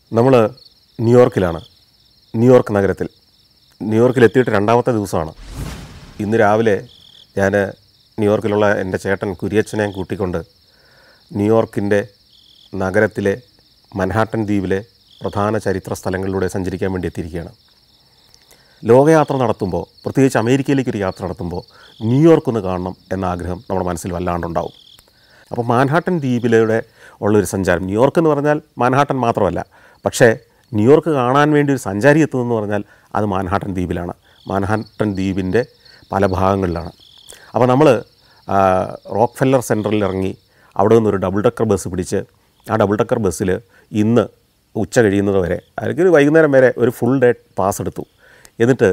നമ്മൾ ന്യൂയോർക്കിലാണ് ന്യൂയോർക്ക് നഗരത്തിൽ ന്യൂയോർക്കിൽ എത്തിയിട്ട് രണ്ടാമത്തെ ദിവസമാണ് ഇന്ന് രാവിലെ ഞാൻ ന്യൂയോർക്കിലുള്ള എൻ്റെ ചേട്ടൻ കുര്യച്ചനെ കൂട്ടിക്കൊണ്ട് ന്യൂയോർക്കിൻ്റെ നഗരത്തിലെ മൻഹാട്ടൻ ദ്വീപിലെ പ്രധാന ചരിത്ര സ്ഥലങ്ങളിലൂടെ സഞ്ചരിക്കാൻ വേണ്ടി എത്തിയിരിക്കുകയാണ് ലോകയാത്ര നടത്തുമ്പോൾ പ്രത്യേകിച്ച് അമേരിക്കയിലേക്ക് ഒരു യാത്ര നടത്തുമ്പോൾ ന്യൂയോർക്ക് ഒന്ന് കാണണം എന്ന ആഗ്രഹം നമ്മുടെ മനസ്സിൽ വല്ലാണ്ടുണ്ടാവും അപ്പോൾ മാൻഹാട്ടൻ ദ്വീപിലൂടെ ഉള്ളൊരു സഞ്ചാരം ന്യൂയോർക്ക് എന്ന് പറഞ്ഞാൽ മാൻഹാട്ടൻ മാത്രമല്ല പക്ഷേ ന്യൂയോർക്ക് കാണാൻ വേണ്ടി ഒരു സഞ്ചാരി എത്തുന്നതെന്ന് പറഞ്ഞാൽ അത് മാൻഹാട്ടൻ ദ്വീപിലാണ് മാൻഹാട്ടൻ ദ്വീപിൻ്റെ പല ഭാഗങ്ങളിലാണ് അപ്പോൾ നമ്മൾ റോക്ക് ഫെല്ലർ സെൻറ്ററിൽ ഇറങ്ങി അവിടെ നിന്നൊരു ഡബിൾ ഡക്കർ ബസ് പിടിച്ച് ആ ഡബിൾ ഡക്കർ ബസ്സിൽ ഇന്ന് ഉച്ച കഴിയുന്നത് വരെ അല്ലെങ്കിൽ ഒരു വൈകുന്നേരം വരെ ഒരു ഫുൾ ഡേ പാസ് എടുത്തു എന്നിട്ട്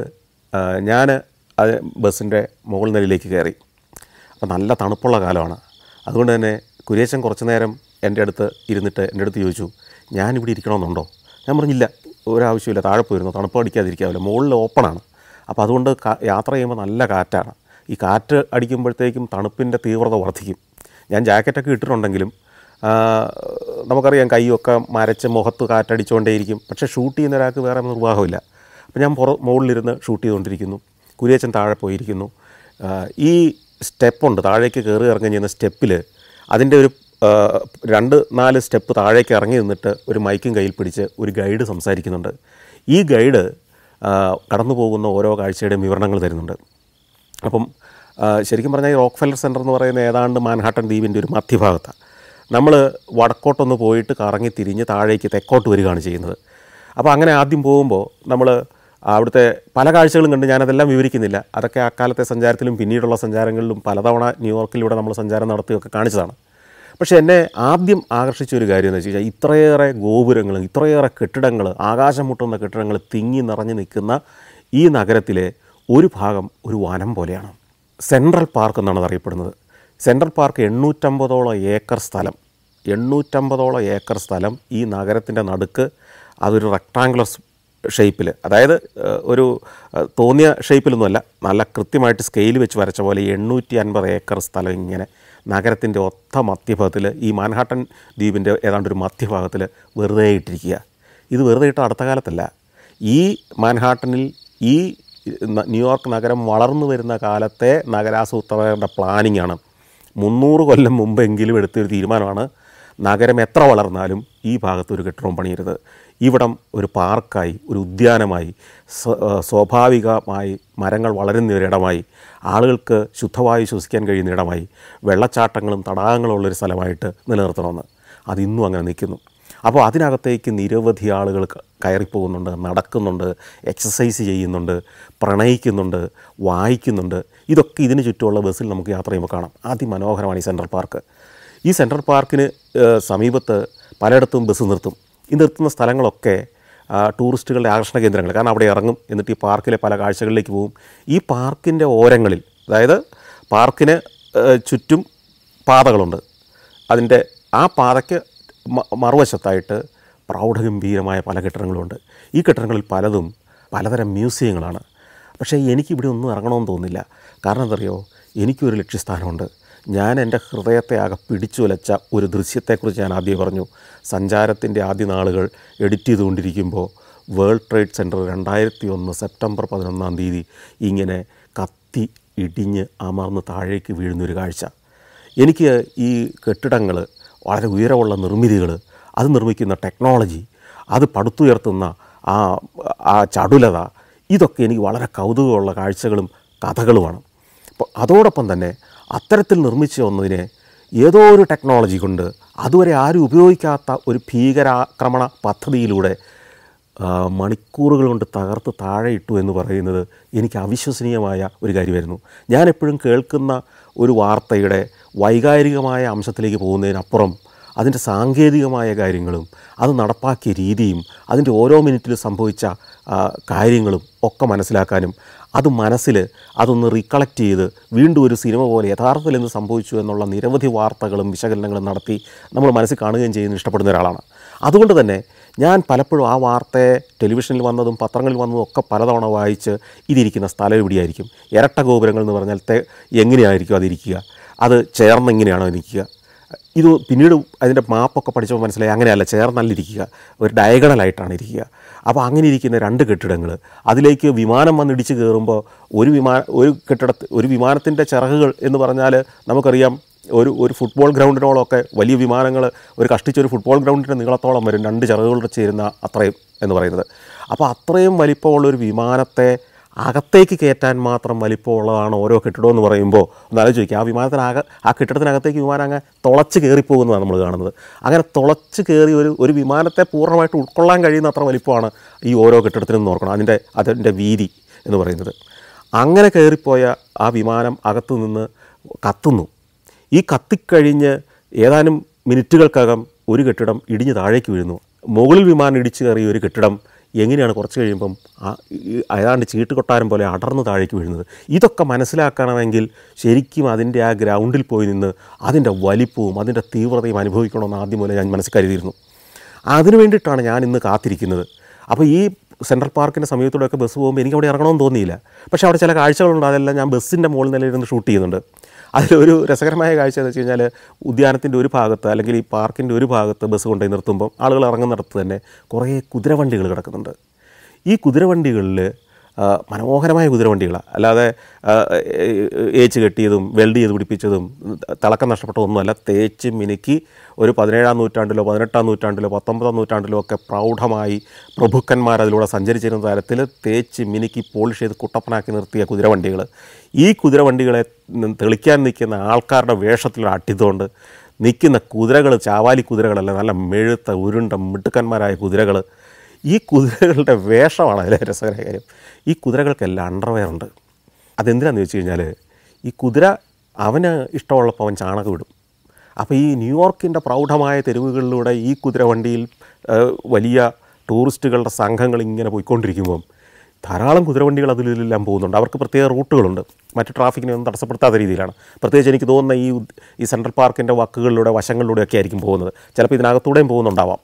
ഞാൻ അത് ബസ്സിൻ്റെ മുകൾ നിലയിലേക്ക് കയറി അപ്പോൾ നല്ല തണുപ്പുള്ള കാലമാണ് അതുകൊണ്ട് തന്നെ കുര്യേച്ചൻ കുറച്ച് നേരം എൻ്റെ അടുത്ത് ഇരുന്നിട്ട് എൻ്റെ അടുത്ത് ചോദിച്ചു ഞാനിവിടെ ഇരിക്കണമെന്നുണ്ടോ ഞാൻ പറഞ്ഞില്ല ഒരാവശ്യമില്ല താഴെ പോയിരുന്നു തണുപ്പ് അടിക്കാതിരിക്കാവില്ല മുകളിൽ ഓപ്പണാണ് അപ്പോൾ അതുകൊണ്ട് കാ- യാത്ര ചെയ്യുമ്പോൾ നല്ല കാറ്റാണ് ഈ കാറ്റ് അടിക്കുമ്പോഴത്തേക്കും തണുപ്പിൻ്റെ തീവ്രത വർദ്ധിക്കും ഞാൻ ജാക്കറ്റൊക്കെ ഇട്ടിട്ടുണ്ടെങ്കിലും ആ, നമുക്കറിയാം കൈയൊക്കെ മരച്ച് മുഖത്ത് കാറ്റടിച്ചുകൊണ്ടേയിരിക്കും പക്ഷേ ഷൂട്ട് ചെയ്യുന്ന ഒരാൾക്ക് വേറെ നിർവാഹമില്ല അപ്പോൾ ഞാൻ പുറ മുകളിലിരുന്ന് ഷൂട്ട് ചെയ്തുകൊണ്ടിരിക്കുന്നു കുരിയച്ചൻ താഴെ പോയിരിക്കുന്നു ആ, ഈ സ്റ്റെപ്പുണ്ട് താഴേക്ക് കയറി ഇറങ്ങി ചെയ്യുന്ന സ്റ്റെപ്പിൽ അതിൻ്റെ ഒരു ആ, രണ്ട് നാല് സ്റ്റെപ്പ് താഴേക്ക് ഇറങ്ങി നിന്നിട്ട് ഒരു മൈക്കും കയ്യിൽ പിടിച്ച് ഒരു ഗൈഡ് സംസാരിക്കുന്നുണ്ട് ഈ ഗൈഡ് ആ, കടന്നു പോകുന്ന ഓരോ കാഴ്ചയുടെയും വിവരണങ്ങൾ തരുന്നുണ്ട് അപ്പം ആ, ശരിക്കും പറഞ്ഞാൽ ഈ റോക്ക് ഫെല്ലർ സെൻറ്റർ എന്ന് പറയുന്ന ഏതാണ്ട് മാൻഹാട്ടൻ ദ്വീപിൻ്റെ ഒരു മധ്യഭാഗത്താണ് നമ്മൾ വടക്കോട്ടൊന്ന് പോയിട്ട് കറങ്ങി തിരിഞ്ഞ് താഴേക്ക് തെക്കോട്ട് വരികയാണ് ചെയ്യുന്നത് അപ്പോൾ അങ്ങനെ ആദ്യം പോകുമ്പോൾ നമ്മൾ അവിടുത്തെ പല കാഴ്ചകളും കണ്ട് ഞാനതെല്ലാം വിവരിക്കുന്നില്ല അതൊക്കെ അക്കാലത്തെ സഞ്ചാരത്തിലും പിന്നീടുള്ള സഞ്ചാരങ്ങളിലും പലതവണ ന്യൂയോർക്കിലൂടെ നമ്മൾ സഞ്ചാരം നടത്തുകയൊക്കെ കാണിച്ചതാണ് പക്ഷേ എന്നെ ആദ്യം ആകർഷിച്ച ഒരു കാര്യം എന്ന് വെച്ച് കഴിഞ്ഞാൽ ഇത്രയേറെ ഗോപുരങ്ങൾ ഇത്രയേറെ കെട്ടിടങ്ങൾ ആകാശം മുട്ടുന്ന കെട്ടിടങ്ങൾ തിങ്ങി നിറഞ്ഞു നിൽക്കുന്ന ഈ നഗരത്തിലെ ഒരു ഭാഗം ഒരു വനം പോലെയാണ് സെൻട്രൽ പാർക്ക് എന്നാണ് അത് അറിയപ്പെടുന്നത് സെൻട്രൽ പാർക്ക് എണ്ണൂറ്റമ്പതോളം ഏക്കർ സ്ഥലം എണ്ണൂറ്റമ്പതോളം ഏക്കർ സ്ഥലം ഈ നഗരത്തിൻ്റെ നടുക്ക് അതൊരു റെക്ടാങ്കുലർ ഷേപ്പിൽ അതായത് ഏഹ്, ഒരു ഏഹ്, തോന്നിയ ഷേപ്പിലൊന്നുമല്ല നല്ല കൃത്യമായിട്ട് സ്കെയിൽ വെച്ച് വരച്ച പോലെ എണ്ണൂറ്റി അൻപത് ഏക്കർ സ്ഥലം ഇങ്ങനെ നഗരത്തിൻ്റെ ഒത്ത മധ്യഭാഗത്തിൽ ഈ മാൻഹാട്ടൻ ദ്വീപിൻ്റെ ഏതാണ്ട് ഒരു മധ്യഭാഗത്തിൽ വെറുതെ ഇട്ടിരിക്കുക ഇത് വെറുതെ ഇട്ട അടുത്ത കാലത്തല്ല ഈ മാൻഹാട്ടനിൽ ഈ ന- ന്യൂയോർക്ക് നഗരം വളർന്നു വരുന്ന കാലത്തെ നഗരാസൂത്രകരുടെ പ്ലാനിംഗ് ആണ് മുന്നൂറ് കൊല്ലം മുമ്പെങ്കിലും എടുത്തൊരു തീരുമാനമാണ് നഗരം എത്ര വളർന്നാലും ഈ ഭാഗത്ത് ഒരു കെട്ടിടവും പണിയരുത് ഇവിടം ഒരു പാർക്കായി ഒരു ഉദ്യാനമായി സ്വ- ആ, സ്വാഭാവികമായി മരങ്ങൾ വളരുന്ന ഒരിടമായി ആളുകൾക്ക് ശുദ്ധവായു ശ്വസിക്കാൻ കഴിയുന്ന ഇടമായി വെള്ളച്ചാട്ടങ്ങളും തടാകങ്ങളും ഉള്ളൊരു സ്ഥലമായിട്ട് നിലനിർത്തണമെന്ന് അതിന്നും അങ്ങനെ നിൽക്കുന്നു അപ്പോൾ അതിനകത്തേക്ക് നിരവധി ആളുകൾ ക- കയറിപ്പോകുന്നുണ്ട് നടക്കുന്നുണ്ട് എക്സസൈസ് ചെയ്യുന്നുണ്ട് പ്രണയിക്കുന്നുണ്ട് വായിക്കുന്നുണ്ട് ഇതൊക്കെ ഇതിന് ചുറ്റുമുള്ള ബസ്സിൽ നമുക്ക് യാത്ര ചെയ്യുമ്പോൾ കാണാം അതിമനോഹരമാണ് ഈ സെൻട്രൽ പാർക്ക് ഈ സെൻട്രൽ പാർക്കിന് ഏഹ്, സമീപത്ത് പലയിടത്തും ബസ് നിർത്തും ഈ നിർത്തുന്ന സ്ഥലങ്ങളൊക്കെ ആ, ടൂറിസ്റ്റുകളുടെ ആകർഷണ കേന്ദ്രങ്ങൾ കാരണം അവിടെ ഇറങ്ങും എന്നിട്ട് ഈ പാർക്കിലെ പല കാഴ്ചകളിലേക്ക് പോകും ഈ പാർക്കിൻ്റെ ഓരങ്ങളിൽ അതായത് പാർക്കിന് ഏഹ്, ചുറ്റും പാതകളുണ്ട് അതിൻ്റെ ആ പാതയ്ക്ക് മ- മറുവശത്തായിട്ട് പ്രൗഢഗംഭീരമായ പല കെട്ടിടങ്ങളുമുണ്ട് ഈ കെട്ടിടങ്ങളിൽ പലതും പലതരം മ്യൂസിയങ്ങളാണ് പക്ഷേ എനിക്കിവിടെ ഒന്നും ഇറങ്ങണമെന്ന് തോന്നില്ല കാരണം എന്തറിയോ എനിക്കൊരു ലക്ഷ്യസ്ഥാനമുണ്ട് ഞാൻ എൻ്റെ ഹൃദയത്തെ ആകെ പിടിച്ചുലച്ച ഒരു ദൃശ്യത്തെക്കുറിച്ച് ഞാൻ ആദ്യം പറഞ്ഞു സഞ്ചാരത്തിൻ്റെ ആദ്യ നാളുകൾ എഡിറ്റ് ചെയ്തുകൊണ്ടിരിക്കുമ്പോൾ വേൾഡ് ട്രേഡ് സെൻറ്റർ രണ്ടായിരത്തി ഒന്ന് സെപ്റ്റംബർ പതിനൊന്നാം തീയതി ഇങ്ങനെ കത്തി ഇടിഞ്ഞ് അമർന്ന് താഴേക്ക് വീഴുന്നൊരു കാഴ്ച എനിക്ക് ഈ കെട്ടിടങ്ങൾ വളരെ ഉയരമുള്ള നിർമ്മിതികൾ അത് നിർമ്മിക്കുന്ന ടെക്നോളജി അത് പടുത്തുയർത്തുന്ന ആ ആ ചടുലത ഇതൊക്കെ എനിക്ക് വളരെ കൗതുകമുള്ള കാഴ്ചകളും കഥകളുമാണ് അപ്പോൾ അതോടൊപ്പം തന്നെ അത്തരത്തിൽ നിർമ്മിച്ച ഒന്നതിനെ ഏതോ ഒരു ടെക്നോളജി കൊണ്ട് അതുവരെ ആരും ഉപയോഗിക്കാത്ത ഒരു ഭീകരാക്രമണ പദ്ധതിയിലൂടെ ആ, മണിക്കൂറുകൾ കൊണ്ട് തകർത്ത് താഴെ ഇട്ടു എന്ന് പറയുന്നത് എനിക്ക് അവിശ്വസനീയമായ ഒരു കാര്യമായിരുന്നു ഞാൻ എപ്പോഴും കേൾക്കുന്ന ഒരു വാർത്തയുടെ വൈകാരികമായ അംശത്തിലേക്ക് പോകുന്നതിനപ്പുറം അതിൻ്റെ സാങ്കേതികമായ കാര്യങ്ങളും അത് നടപ്പാക്കിയ രീതിയും അതിൻ്റെ ഓരോ മിനിറ്റിൽ സംഭവിച്ച ആ, കാര്യങ്ങളും ഒക്കെ മനസ്സിലാക്കാനും അത് മനസ്സിൽ അതൊന്ന് റീകളക്ട് ചെയ്ത് വീണ്ടും ഒരു സിനിമ പോലെ യഥാർത്ഥത്തിൽ എന്ത് സംഭവിച്ചു എന്നുള്ള നിരവധി വാർത്തകളും വിശകലനങ്ങളും നടത്തി നമ്മൾ മനസ്സിൽ കാണുകയും ചെയ്യുന്ന ഇഷ്ടപ്പെടുന്ന ഒരാളാണ് അതുകൊണ്ട് തന്നെ ഞാൻ പലപ്പോഴും ആ വാർത്തയെ ടെലിവിഷനിൽ വന്നതും പത്രങ്ങളിൽ വന്നതും ഒക്കെ പലതവണ വായിച്ച് ഇതിരിക്കുന്ന സ്ഥലം എവിടെയായിരിക്കും ഇരട്ട ഗോപുരങ്ങൾ എന്ന് പറഞ്ഞാൽ തെ എങ്ങനെയായിരിക്കും അതിരിക്കുക അത് ചേർന്ന് എങ്ങനെയാണോ നിൽക്കുക ഇത് പിന്നീട് അതിൻ്റെ മാപ്പൊക്കെ പഠിച്ചപ്പോൾ മനസ്സിലായി അങ്ങനെയല്ല ചേർന്നല്ലിരിക്കുക ഒരു ഡയഗണലായിട്ടാണ് ഇരിക്കുക അപ്പോൾ അങ്ങനെ ഇരിക്കുന്ന രണ്ട് കെട്ടിടങ്ങൾ അതിലേക്ക് വിമാനം വന്നിടിച്ച് കയറുമ്പോൾ ഒരു വിമാന ഒരു കെട്ടിട ഒരു വിമാനത്തിൻ്റെ ചിറകുകൾ എന്ന് പറഞ്ഞാൽ നമുക്കറിയാം ഒരു ഒരു ഫുട്ബോൾ ഗ്രൗണ്ടിനോളമൊക്കെ വലിയ വിമാനങ്ങൾ ഒരു കഷ്ടിച്ചൊരു ഫുട്ബോൾ ഗ്രൗണ്ടിൻ്റെ നീളത്തോളം വരും രണ്ട് ചിറകുകളുടെ ചേരുന്ന അത്രയും എന്ന് പറയുന്നത് അപ്പോൾ അത്രയും വലിപ്പമുള്ള ഒരു വിമാനത്തെ അകത്തേക്ക് കയറ്റാൻ മാത്രം വലിപ്പമുള്ളതാണ് ഓരോ കെട്ടിടം എന്ന് പറയുമ്പോൾ ഒന്ന് ആലോചിച്ച് ചോദിക്കുക ആ വിമാനത്തിനക ആ കെട്ടിടത്തിനകത്തേക്ക് വിമാനം അങ്ങ് തുളച്ച് കയറിപ്പോകുന്നതാണ് നമ്മൾ കാണുന്നത് അങ്ങനെ തുളച്ച് കയറി ഒരു ഒരു വിമാനത്തെ പൂർണ്ണമായിട്ട് ഉൾക്കൊള്ളാൻ കഴിയുന്ന അത്ര വലിപ്പമാണ് ഈ ഓരോ കെട്ടിടത്തിനും നോക്കണം അതിൻ്റെ അതിൻ്റെ വീതി എന്ന് പറയുന്നത് അങ്ങനെ കയറിപ്പോയ ആ വിമാനം അകത്തു നിന്ന് കത്തുന്നു ഈ കത്തിക്കഴിഞ്ഞ് ഏതാനും മിനിറ്റുകൾക്കകം ഒരു കെട്ടിടം ഇടിഞ്ഞ് താഴേക്ക് വീഴുന്നു മുകളിൽ വിമാനം ഇടിച്ചു കയറിയ ഒരു കെട്ടിടം എങ്ങനെയാണ് കുറച്ച് കഴിയുമ്പം ആ ഈ ഏതാണ്ട് ചീട്ട് കൊട്ടാരം പോലെ അടർന്ന് താഴേക്ക് വീഴുന്നത് ഇതൊക്കെ മനസ്സിലാക്കണമെങ്കിൽ ശരിക്കും അതിൻ്റെ ആ ഗ്രൗണ്ടിൽ പോയി നിന്ന് അതിൻ്റെ വലിപ്പവും അതിൻ്റെ തീവ്രതയും അനുഭവിക്കണമെന്ന് ആദ്യം മുതലേ ഞാൻ മനസ്സിൽ കരുതിയിരുന്നു അതിനു വേണ്ടിയിട്ടാണ് ഞാൻ ഇന്ന് കാത്തിരിക്കുന്നത് അപ്പോൾ ഈ സെൻട്രൽ പാർക്കിൻ്റെ സമീപത്തൂടെയൊക്കെ ബസ് പോകുമ്പോൾ എനിക്ക് അവിടെ ഇറങ്ങണമെന്ന് തോന്നിയില്ല പക്ഷേ അവിടെ ചില കാഴ്ചകളുണ്ട് അതെല്ലാം ഞാൻ ബസ്സിൻ്റെ മുകളിൽ നിലയിരുന്ന് ഷൂട്ട് ചെയ്യുന്നുണ്ട് അതിലൊരു രസകരമായ കാഴ്ച എന്ന് വെച്ച് കഴിഞ്ഞാൽ ഉദ്യാനത്തിൻ്റെ ഒരു ഭാഗത്ത് അല്ലെങ്കിൽ ഈ പാർക്കിൻ്റെ ഒരു ഭാഗത്ത് ബസ് കൊണ്ടുപോയി നിർത്തുമ്പോൾ ആളുകൾ ഇറങ്ങുന്നിടത്ത് തന്നെ കുറേ കുതിരവണ്ടികൾ കിടക്കുന്നുണ്ട് ഈ കുതിരവണ്ടികളിൽ ആ, മനോഹരമായ കുതിരവണ്ടികളാണ് അല്ലാതെ ആ, ഏ- ഏച്ച് കെട്ടിയതും വെൽഡ് ചെയ്ത് പിടിപ്പിച്ചതും തിളക്കം നഷ്ടപ്പെട്ടതൊന്നുമല്ല തേച്ച് മിനുക്കി ഒരു പതിനേഴാം നൂറ്റാണ്ടിലോ പതിനെട്ടാം നൂറ്റാണ്ടിലോ പത്തൊമ്പതാം നൂറ്റാണ്ടിലോ ഒക്കെ പ്രൗഢമായി പ്രഭുക്കന്മാർ അതിലൂടെ സഞ്ചരിച്ചിരുന്ന തരത്തിൽ തേച്ച് മിനുക്കി പോളിഷ് ചെയ്ത് കുട്ടപ്പനാക്കി നിർത്തിയ കുതിരവണ്ടികൾ ഈ കുതിരവണ്ടികളെ ന- തെളിക്കാൻ നിൽക്കുന്ന ആൾക്കാരുടെ വേഷത്തിൽ അട്ടിത്തുകൊണ്ട് നിൽക്കുന്ന കുതിരകൾ ചാവാലി കുതിരകളല്ല നല്ല മെഴുത്ത ഉരുണ്ട മിടുക്കന്മാരായ കുതിരകൾ ഈ കുതിരകളുടെ വേഷമാണ് അതിലെ രസകരമായ കാര്യം ഈ കുതിരകൾക്കെല്ലാം അണ്ടർവെയർ ഉണ്ട് അതെന്തിനാന്ന് വെച്ച് കഴിഞ്ഞാൽ ഈ കുതിര അവന് ഇഷ്ടമുള്ളപ്പോൾ അവൻ ചാണകം ഇടും അപ്പോൾ ഈ ന്യൂയോർക്കിൻ്റെ പ്രൗഢമായ തെരുവുകളിലൂടെ ഈ കുതിരവണ്ടിയിൽ ആ, വലിയ ടൂറിസ്റ്റുകളുടെ സംഘങ്ങൾ ഇങ്ങനെ പോയിക്കൊണ്ടിരിക്കുമ്പം ധാരാളം കുതിരവണ്ടികൾ അതിലെല്ലാം പോകുന്നുണ്ട് അവർക്ക് പ്രത്യേക റൂട്ടുകളുണ്ട് മറ്റ് ട്രാഫിക്കിനെ ഒന്നും തടസ്സപ്പെടുത്താത്ത രീതിയിലാണ് പ്രത്യേകിച്ച് എനിക്ക് തോന്നുന്ന ഈ ഉദ്- ഈ സെൻട്രൽ പാർക്കിൻ്റെ വക്കുകളിലൂടെ വശങ്ങളിലൂടെയൊക്കെ ആയിരിക്കും പോകുന്നത് ചിലപ്പോൾ ഇതിനകത്തൂടെയും പോകുന്നുണ്ടാവാം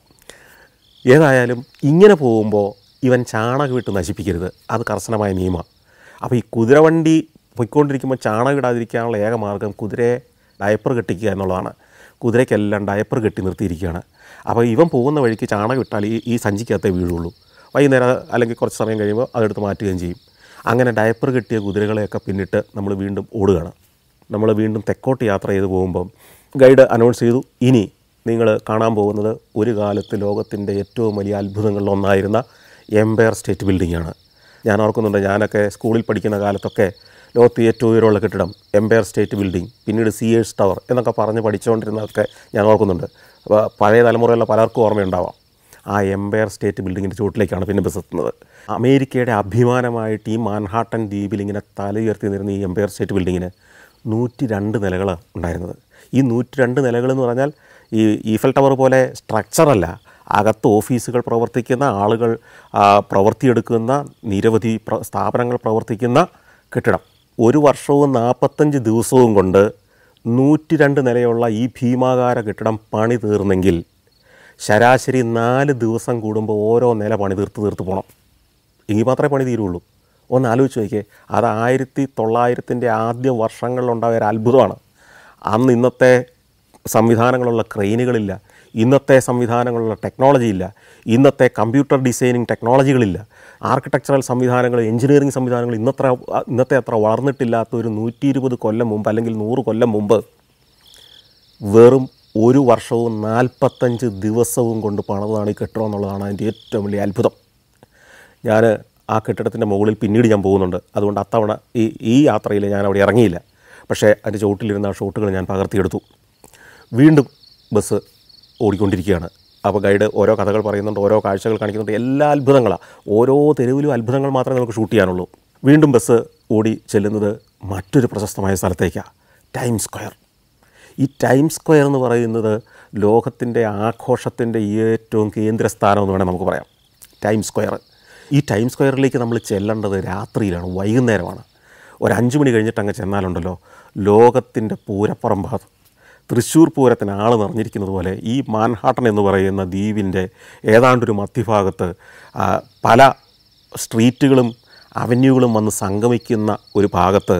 ഏതായാലും ഇങ്ങനെ പോകുമ്പോൾ ഇവൻ ചാണകം ഇട്ട് നശിപ്പിക്കരുത് അത് കർശനമായ നിയമമാണ് അപ്പോൾ ഈ കുതിരവണ്ടി പൊയ്ക്കൊണ്ടിരിക്കുമ്പോൾ ചാണകം ഇടാതിരിക്കാനുള്ള ഏക മാർഗം കുതിരയെ ഡയപ്പർ കെട്ടിക്കുക എന്നുള്ളതാണ് കുതിരയ്ക്കെല്ലാം ഡയപ്പർ കെട്ടി നിർത്തിയിരിക്കുകയാണ് അപ്പോൾ ഇവൻ പോകുന്ന വഴിക്ക് ചാണകം ഇട്ടാൽ ഈ ഈ സഞ്ചിക്കകത്തേ വീഴുള്ളൂ വൈകുന്നേരം അല്ലെങ്കിൽ കുറച്ച് സമയം കഴിയുമ്പോൾ അതെടുത്ത് മാറ്റുകയും ചെയ്യും അങ്ങനെ ഡയപ്പർ കെട്ടിയ കുതിരകളെയൊക്കെ പിന്നിട്ട് നമ്മൾ വീണ്ടും ഓടുകയാണ് നമ്മൾ വീണ്ടും തെക്കോട്ട് യാത്ര ചെയ്ത് പോകുമ്പം ഗൈഡ് അനൗൺസ് ചെയ്തു ഇനി നിങ്ങൾ കാണാൻ പോകുന്നത് ഒരു കാലത്ത് ലോകത്തിൻ്റെ ഏറ്റവും വലിയ അത്ഭുതങ്ങളിലൊന്നായിരുന്ന എംപയർ സ്റ്റേറ്റ് ബിൽഡിങ്ങാണ് ഞാൻ ഓർക്കുന്നുണ്ട് ഞാനൊക്കെ സ്കൂളിൽ പഠിക്കുന്ന കാലത്തൊക്കെ ലോകത്ത് ഏറ്റവും ഉയരമുള്ള കെട്ടിടം എംപയർ സ്റ്റേറ്റ് ബിൽഡിംഗ് പിന്നീട് സിയേഴ്സ് ടവർ എന്നൊക്കെ പറഞ്ഞ് പഠിച്ചുകൊണ്ടിരുന്നതൊക്കെ ഞാൻ ഓർക്കുന്നുണ്ട് അപ്പോൾ പഴയ തലമുറയിലുള്ള പലർക്കും ഓർമ്മയുണ്ടാവാം ആ എംപയർ സ്റ്റേറ്റ് ബിൽഡിങ്ങിൻ്റെ ചുവട്ടിലേക്കാണ് പിന്നെ ബസ് എത്തുന്നത് അമേരിക്കയുടെ അഭിമാനമായിട്ട് ഈ മാൻഹാട്ടൻ ദ്വീപിൽ ഇങ്ങനെ തല ഉയർത്തി നിന്നിരുന്ന ഈ എംപയർ സ്റ്റേറ്റ് ബിൽഡിങ്ങിന് നൂറ്റി രണ്ട് നിലകളാണ് ഉണ്ടായിരുന്നത് ഈ നൂറ്റി രണ്ട് നിലകളെന്ന് പറഞ്ഞാൽ ഈ ഈഫൽ ടവർ പോലെ സ്ട്രക്ചറല്ല അകത്ത് ഓഫീസുകൾ പ്രവർത്തിക്കുന്ന ആളുകൾ ആ, പ്രവൃത്തിയെടുക്കുന്ന നിരവധി പ്ര- സ്ഥാപനങ്ങൾ പ്രവർത്തിക്കുന്ന കെട്ടിടം ഒരു വർഷവും നാൽപ്പത്തഞ്ച് ദിവസവും കൊണ്ട് നൂറ്റി രണ്ട് നിലയുള്ള ഈ ഭീമാകാര കെട്ടിടം പണി തീർന്നെങ്കിൽ ശരാശരി നാല് ദിവസം കൂടുമ്പോൾ ഓരോ നില പണി തീർത്ത് തീർത്ത് പോകണം എങ്കിൽ മാത്രമേ പണി തീരുള്ളൂ ഒന്ന് ആലോചിച്ച് നോക്കിയേ അത് ആയിരത്തി തൊള്ളായിരത്തിൻ്റെ ആദ്യ വർഷങ്ങളിലുണ്ടായ ഒരു അത്ഭുതമാണ് അന്ന് ഇന്നത്തെ സംവിധാനങ്ങളുള്ള ക്രെയിനുകളില്ല ഇന്നത്തെ സംവിധാനങ്ങളുള്ള ടെക്നോളജി ഇല്ല ഇന്നത്തെ കമ്പ്യൂട്ടർ ഡിസൈനിങ് ടെക്നോളജികളില്ല ആർക്കിടെക്ചറൽ സംവിധാനങ്ങൾ എഞ്ചിനീയറിംഗ് സംവിധാനങ്ങൾ ഇന്നത്ര ഇന്നത്തെ അത്ര വളർന്നിട്ടില്ലാത്ത ഒരു നൂറ്റി ഇരുപത് കൊല്ലം മുമ്പ് അല്ലെങ്കിൽ നൂറ് കൊല്ലം മുമ്പ് വെറും ഒരു വർഷവും നാൽപ്പത്തഞ്ച് ദിവസവും കൊണ്ട് പണിതാണ് ഈ കെട്ടിടം എന്നുള്ളതാണ് അതിൻ്റെ ഏറ്റവും വലിയ അത്ഭുതം ഞാൻ ആ കെട്ടിടത്തിൻ്റെ മുകളിൽ പിന്നീട് ഞാൻ പോകുന്നുണ്ട് അതുകൊണ്ട് അത്തവണ ഈ ഈ യാത്രയിൽ ഞാൻ അവിടെ ഇറങ്ങിയില്ല പക്ഷേ അതിൻ്റെ ചുവട്ടിലിരുന്ന ആ ഷോട്ടുകൾ ഞാൻ പകർത്തിയെടുത്തു വീണ്ടും ബസ് ഓടിക്കൊണ്ടിരിക്കുകയാണ് അപ്പോൾ ഗൈഡ് ഓരോ കഥകൾ പറയുന്നുണ്ട് ഓരോ കാഴ്ചകൾ കാണിക്കുന്നുണ്ട് എല്ലാ അത്ഭുതങ്ങളാണ് ഓരോ തെരുവിലും അത്ഭുതങ്ങൾ മാത്രമേ നമുക്ക് ഷൂട്ട് ചെയ്യാനുള്ളൂ വീണ്ടും ബസ് ഓടി ചെല്ലുന്നത് മറ്റൊരു പ്രശസ്തമായ സ്ഥലത്തേക്കാണ് ടൈം സ്ക്വയർ ഈ ടൈം സ്ക്വയർ എന്ന് പറയുന്നത് ലോകത്തിൻ്റെ ആഘോഷത്തിൻ്റെ ഏറ്റവും കേന്ദ്രസ്ഥാനം എന്ന് വേണമെങ്കിൽ നമുക്ക് പറയാം ടൈം സ്ക്വയർ ഈ ടൈം സ്ക്വയറിലേക്ക് നമ്മൾ ചെല്ലേണ്ടത് രാത്രിയിലാണ് വൈകുന്നേരമാണ് ഒരു അഞ്ച് മണി കഴിഞ്ഞിട്ട് അങ്ങ് ചെന്നാലുണ്ടല്ലോ ലോകത്തിൻ്റെ പൂരപ്പറമ്പ് അത് തൃശ്ശൂർ പൂരത്തിന് ആൾ നിറഞ്ഞിരിക്കുന്നത് പോലെ ഈ മാൻഹാട്ടൻ എന്ന് പറയുന്ന ദ്വീപിൻ്റെ ഏതാണ്ടൊരു മധ്യഭാഗത്ത് ആ, പല സ്ട്രീറ്റുകളും അവന്യൂകളും വന്ന് സംഗമിക്കുന്ന ഒരു ഭാഗത്ത്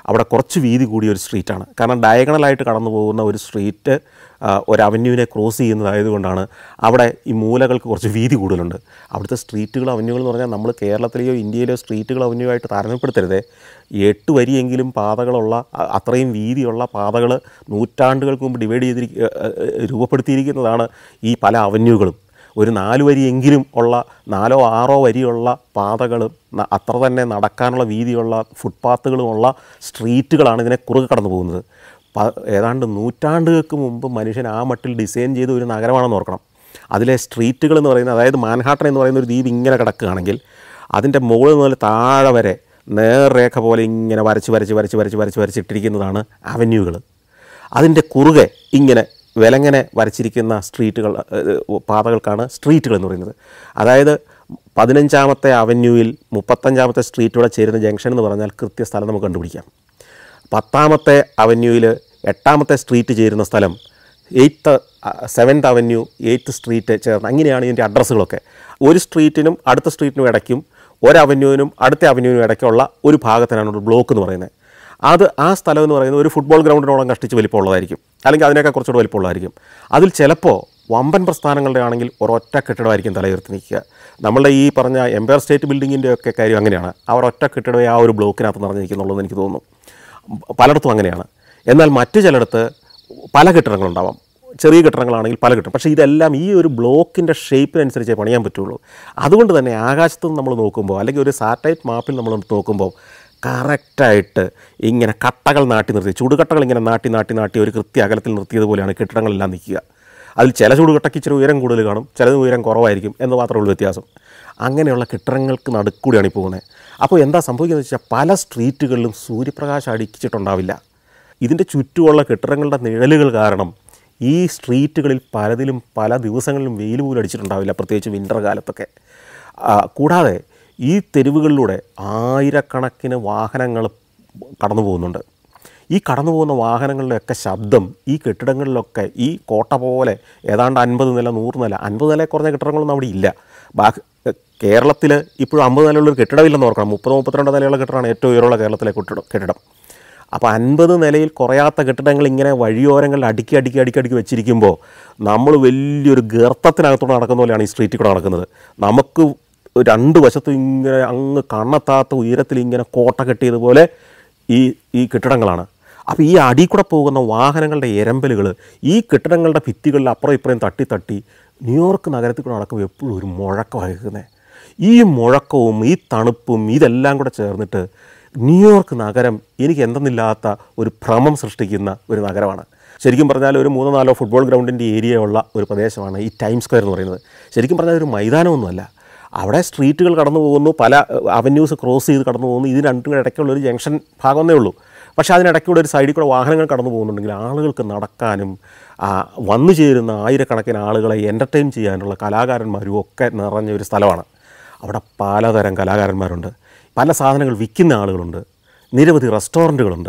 അവിടെ കുറച്ച് വീതി കൂടിയ ഒരു സ്ട്രീറ്റാണ് കാരണം ഡയഗണലായിട്ട് കടന്നു പോകുന്ന ഒരു സ്ട്രീറ്റ് ആ, ഒരു അവന്യൂവിനെ ക്രോസ് ചെയ്യുന്നതായതുകൊണ്ടാണ് അവിടെ ഈ മൂലകൾക്ക് കുറച്ച് വീതി കൂടുതലുണ്ട് അവിടുത്തെ സ്ട്രീറ്റുകൾ അവന്യൂകൾ എന്ന് പറഞ്ഞാൽ നമ്മൾ കേരളത്തിലെയോ ഇന്ത്യയിലെയോ സ്ട്രീറ്റുകൾ അവന്യൂ ആയിട്ട് താരതമ്യപ്പെടുത്തരുതേ എട്ട് വരിയെങ്കിലും പാതകളുള്ള അ- അത്രയും വീതിയുള്ള പാതകൾ നൂറ്റാണ്ടുകൾക്ക് മുമ്പ് ഡിവൈഡ് ചെയ്തിരിക്ക രൂപപ്പെടുത്തിയിരിക്കുന്നതാണ് ഈ പല അവന്യൂകളും ഒരു നാല് വരിയെങ്കിലും ഉള്ള നാലോ ആറോ വരിയുള്ള പാതകളും ന- അത്ര തന്നെ നടക്കാനുള്ള വീതിയുള്ള ഫുട്പാത്തുകളുമുള്ള സ്ട്രീറ്റുകളാണ് ഇതിനെ കുറുകെ കടന്നു പോകുന്നത് പ- ഏതാണ്ട് നൂറ്റാണ്ടുകൾക്ക് മുമ്പ് മനുഷ്യൻ ആ മട്ടിൽ ഡിസൈൻ ചെയ്ത ഒരു നഗരമാണെന്ന് ഓർക്കണം അതിലെ സ്ട്രീറ്റുകൾ എന്ന് പറയുന്നത് അതായത് മാൻഹാട്ടൻ എന്ന് പറയുന്ന ഒരു ദ്വീപ് ഇങ്ങനെ കിടക്കുകയാണെങ്കിൽ അതിൻ്റെ മുകളിൽ മുതൽ താഴെ വരെ നേർരേഖ പോലെ ഇങ്ങനെ വരച്ച് വരച്ച് വരച്ച് വരച്ച് വരച്ച് വരച്ചിട്ടിരിക്കുന്നതാണ് അവന്യൂകൾ അതിൻ്റെ കുറുകെ ഇങ്ങനെ വിലങ്ങനെ വരച്ചിരിക്കുന്ന സ്ട്രീറ്റുകൾ ഏഹ്, പാതകൾക്കാണ് സ്ട്രീറ്റുകൾ എന്ന് പറയുന്നത് അതായത് പതിനഞ്ചാമത്തെ അവന്യൂവിൽ മുപ്പത്തഞ്ചാമത്തെ സ്ട്രീറ്റോടെ ചേരുന്ന ജംഗ്ഷൻ എന്ന് പറഞ്ഞാൽ കൃത്യസ്ഥലം നമുക്ക് കണ്ടുപിടിക്കാം പത്താമത്തെ അവന്യൂവിൽ എട്ടാമത്തെ സ്ട്രീറ്റ് ചേരുന്ന സ്ഥലം eighth seventh avenue eighth street ചേർന്ന് അങ്ങനെയാണ് ഇതിൻ്റെ അഡ്രസ്സുകളൊക്കെ ഒരു സ്ട്രീറ്റിനും അടുത്ത സ്ട്രീറ്റിനും ഇടയ്ക്കും ഒരു അവന്യൂവിനും അടുത്ത അവന്യൂവിനും ഇടയ്ക്കുള്ള ഒരു ഭാഗത്തിനാണ് ഒരു ബ്ലോക്ക് എന്ന് പറയുന്നത് അത് ആ സ്ഥലം എന്ന് പറയുന്നത് ഒരു ഫുട്ബോൾ ഗ്രൗണ്ടിനോളം കഷ്ടിച്ച് വലിപ്പമുള്ളതായിരിക്കും അല്ലെങ്കിൽ അതിനൊക്കെ കുറച്ചുകൂടെ വലിപ്പമുള്ളതായിരിക്കും അതിൽ ചിലപ്പോൾ വമ്പൻ പ്രസ്ഥാനങ്ങളുടെ ആണെങ്കിൽ ഒരൊറ്റ കെട്ടിടമായിരിക്കും തലയുയർത്തി നിൽക്കുക നമ്മളുടെ ഈ പറഞ്ഞ എംപയർ സ്റ്റേറ്റ് ബിൽഡിങ്ങിൻ്റെ ഒക്കെ കാര്യം അങ്ങനെയാണ് അവർ ഒറ്റ കെട്ടിടമേ ആ ഒരു ബ്ലോക്കിനകത്ത് നിറഞ്ഞിരിക്കുന്നുള്ളൂ എനിക്ക് തോന്നുന്നു പലയിടത്തും അങ്ങനെയാണ് എന്നാൽ മറ്റു ചിലയിടത്ത് പല കെട്ടിടങ്ങളുണ്ടാവാം ചെറിയ കെട്ടിടങ്ങളാണെങ്കിൽ പല കെട്ടിടം പക്ഷേ ഇതെല്ലാം ഈ ഒരു ബ്ലോക്കിൻ്റെ ഷേപ്പിനനുസരിച്ചേ പണിയാൻ പറ്റുള്ളൂ അതുകൊണ്ട് തന്നെ ആകാശത്ത് നിന്ന് നമ്മൾ നോക്കുമ്പോൾ അല്ലെങ്കിൽ ഒരു സാറ്റലൈറ്റ് മാപ്പിൽ നമ്മൾ നോക്കുമ്പോൾ കറക്റ്റായിട്ട് ഇങ്ങനെ കട്ടകൾ നാട്ടി നിർത്തി ചുടുകട്ടകൾ ഇങ്ങനെ നാട്ടി നാട്ടി നാട്ടി ഒരു കൃത്യ അകലത്തിൽ നിർത്തിയതുപോലെയാണ് കെട്ടിടങ്ങളെല്ലാം നിൽക്കുക അതിൽ ചില ചുടുകട്ടയ്ക്ക് ഇച്ചിരി ഉയരം കൂടുതൽ കാണും ചിലത് ഉയരം കുറവായിരിക്കും എന്ന് മാത്രമേ ഉള്ളൂ വ്യത്യാസം അങ്ങനെയുള്ള കെട്ടിടങ്ങൾക്ക് നടുക്കൂടിയാണ് ഈ പോകുന്നത് അപ്പോൾ എന്താ സംഭവിക്കുന്നത് വെച്ചാൽ പല സ്ട്രീറ്റുകളിലും സൂര്യപ്രകാശം അടിച്ചിട്ടുണ്ടാവില്ല ഇതിൻ്റെ ചുറ്റുമുള്ള കെട്ടിടങ്ങളുടെ നിഴലുകൾ കാരണം ഈ സ്ട്രീറ്റുകളിൽ പലതിലും പല ദിവസങ്ങളിലും വെയിൽ പോലും അടിച്ചിട്ടുണ്ടാവില്ല പ്രത്യേകിച്ച് വിൻ്റർ കാലത്തൊക്കെ ആ, കൂടാതെ ഈ തെരുവുകളിലൂടെ ആയിരക്കണക്കിന് വാഹനങ്ങൾ കടന്നു പോകുന്നുണ്ട് ഈ കടന്നു പോകുന്ന വാഹനങ്ങളുടെയൊക്കെ ശബ്ദം ഈ കെട്ടിടങ്ങളിലൊക്കെ ഈ കോട്ട പോലെ ഏതാണ്ട് അൻപത് നില നൂറ് നില അൻപത് നില കുറഞ്ഞ കെട്ടിടങ്ങളൊന്നും അവിടെ ഇല്ല ബാക്കി കേരളത്തിൽ ഇപ്പോഴും അമ്പത് നിലയുള്ളൊരു കെട്ടിടമില്ലെന്ന് ഓർക്കണം മുപ്പത് മുപ്പത്തിരണ്ട് നിലയുള്ള കെട്ടിടമാണ് ഏറ്റവും ഉയരമുള്ള കേരളത്തിലെ കെട്ടിടം കെട്ടിടം അപ്പോൾ അൻപത് നിലയിൽ കുറയാത്ത കെട്ടിടങ്ങൾ ഇങ്ങനെ വഴിയോരങ്ങളിൽ അടുക്കി അടുക്കി അടുക്കി അടുക്കി വെച്ചിരിക്കുമ്പോൾ നമ്മൾ വലിയൊരു ഗർത്തത്തിനകത്തൂടെ നടക്കുന്ന പോലെയാണ് ഈ സ്ട്രീറ്റിൽ കൂടെ നടക്കുന്നത് നമുക്ക് രണ്ട് വശത്തും ഇങ്ങനെ അങ്ങ് കണ്ണെത്താത്ത ഉയരത്തിൽ ഇങ്ങനെ കോട്ട കെട്ടിയതുപോലെ ഈ ഈ കെട്ടിടങ്ങളാണ് അപ്പോൾ ഈ അടി കൂടെ പോകുന്ന വാഹനങ്ങളുടെ എരമ്പലുകൾ ഈ കെട്ടിടങ്ങളുടെ ഭിത്തികളിൽ അപ്പുറം ഇപ്പുറം തട്ടി തട്ടി ന്യൂയോർക്ക് നഗരത്തിൽ കൂടെ നടക്കുമ്പോൾ എപ്പോഴും ഒരു മുഴക്കമാണ് കേൾക്കുന്നത് ഈ മുഴക്കവും ഈ തണുപ്പും ഇതെല്ലാം കൂടെ ചേർന്നിട്ട് ന്യൂയോർക്ക് നഗരം എനിക്ക് എന്തെന്നില്ലാത്ത ഒരു ഭ്രമം സൃഷ്ടിക്കുന്ന ഒരു നഗരമാണ് ശരിക്കും പറഞ്ഞാൽ ഒരു മൂന്നോ നാലോ ഫുട്ബോൾ ഗ്രൗണ്ടിൻ്റെ ഏരിയ ഉള്ള ഒരു പ്രദേശമാണ് ഈ ടൈം സ്ക്വയർ എന്ന് പറയുന്നത് ശരിക്കും പറഞ്ഞാൽ ഒരു മൈതാനമൊന്നുമല്ല അവിടെ സ്ട്രീറ്റുകൾ കടന്നു പോകുന്നു പല അവന്യൂസ് ക്രോസ് ചെയ്ത് കടന്നു പോകുന്നു ഇതിന് രണ്ടും ഇടയ്ക്കുള്ള ഒരു ജംഗ്ഷൻ ഭാഗമേ ഉള്ളൂ പക്ഷേ അതിനിടയ്ക്കൂടെ ഒരു സൈഡിൽ കൂടെ വാഹനങ്ങൾ കടന്നു പോകുന്നുണ്ടെങ്കിൽ ആളുകൾക്ക് നടക്കാനും ആ, വന്നു ചേരുന്ന ആയിരക്കണക്കിന് ആളുകളെ എൻ്റർടൈൻ ചെയ്യാനുള്ള കലാകാരന്മാരും ഒക്കെ നിറഞ്ഞ ഒരു സ്ഥലമാണ് അവിടെ പലതരം കലാകാരന്മാരുണ്ട് പല സാധനങ്ങൾ വിൽക്കുന്ന ആളുകളുണ്ട് നിരവധി റെസ്റ്റോറൻറ്റുകളുണ്ട്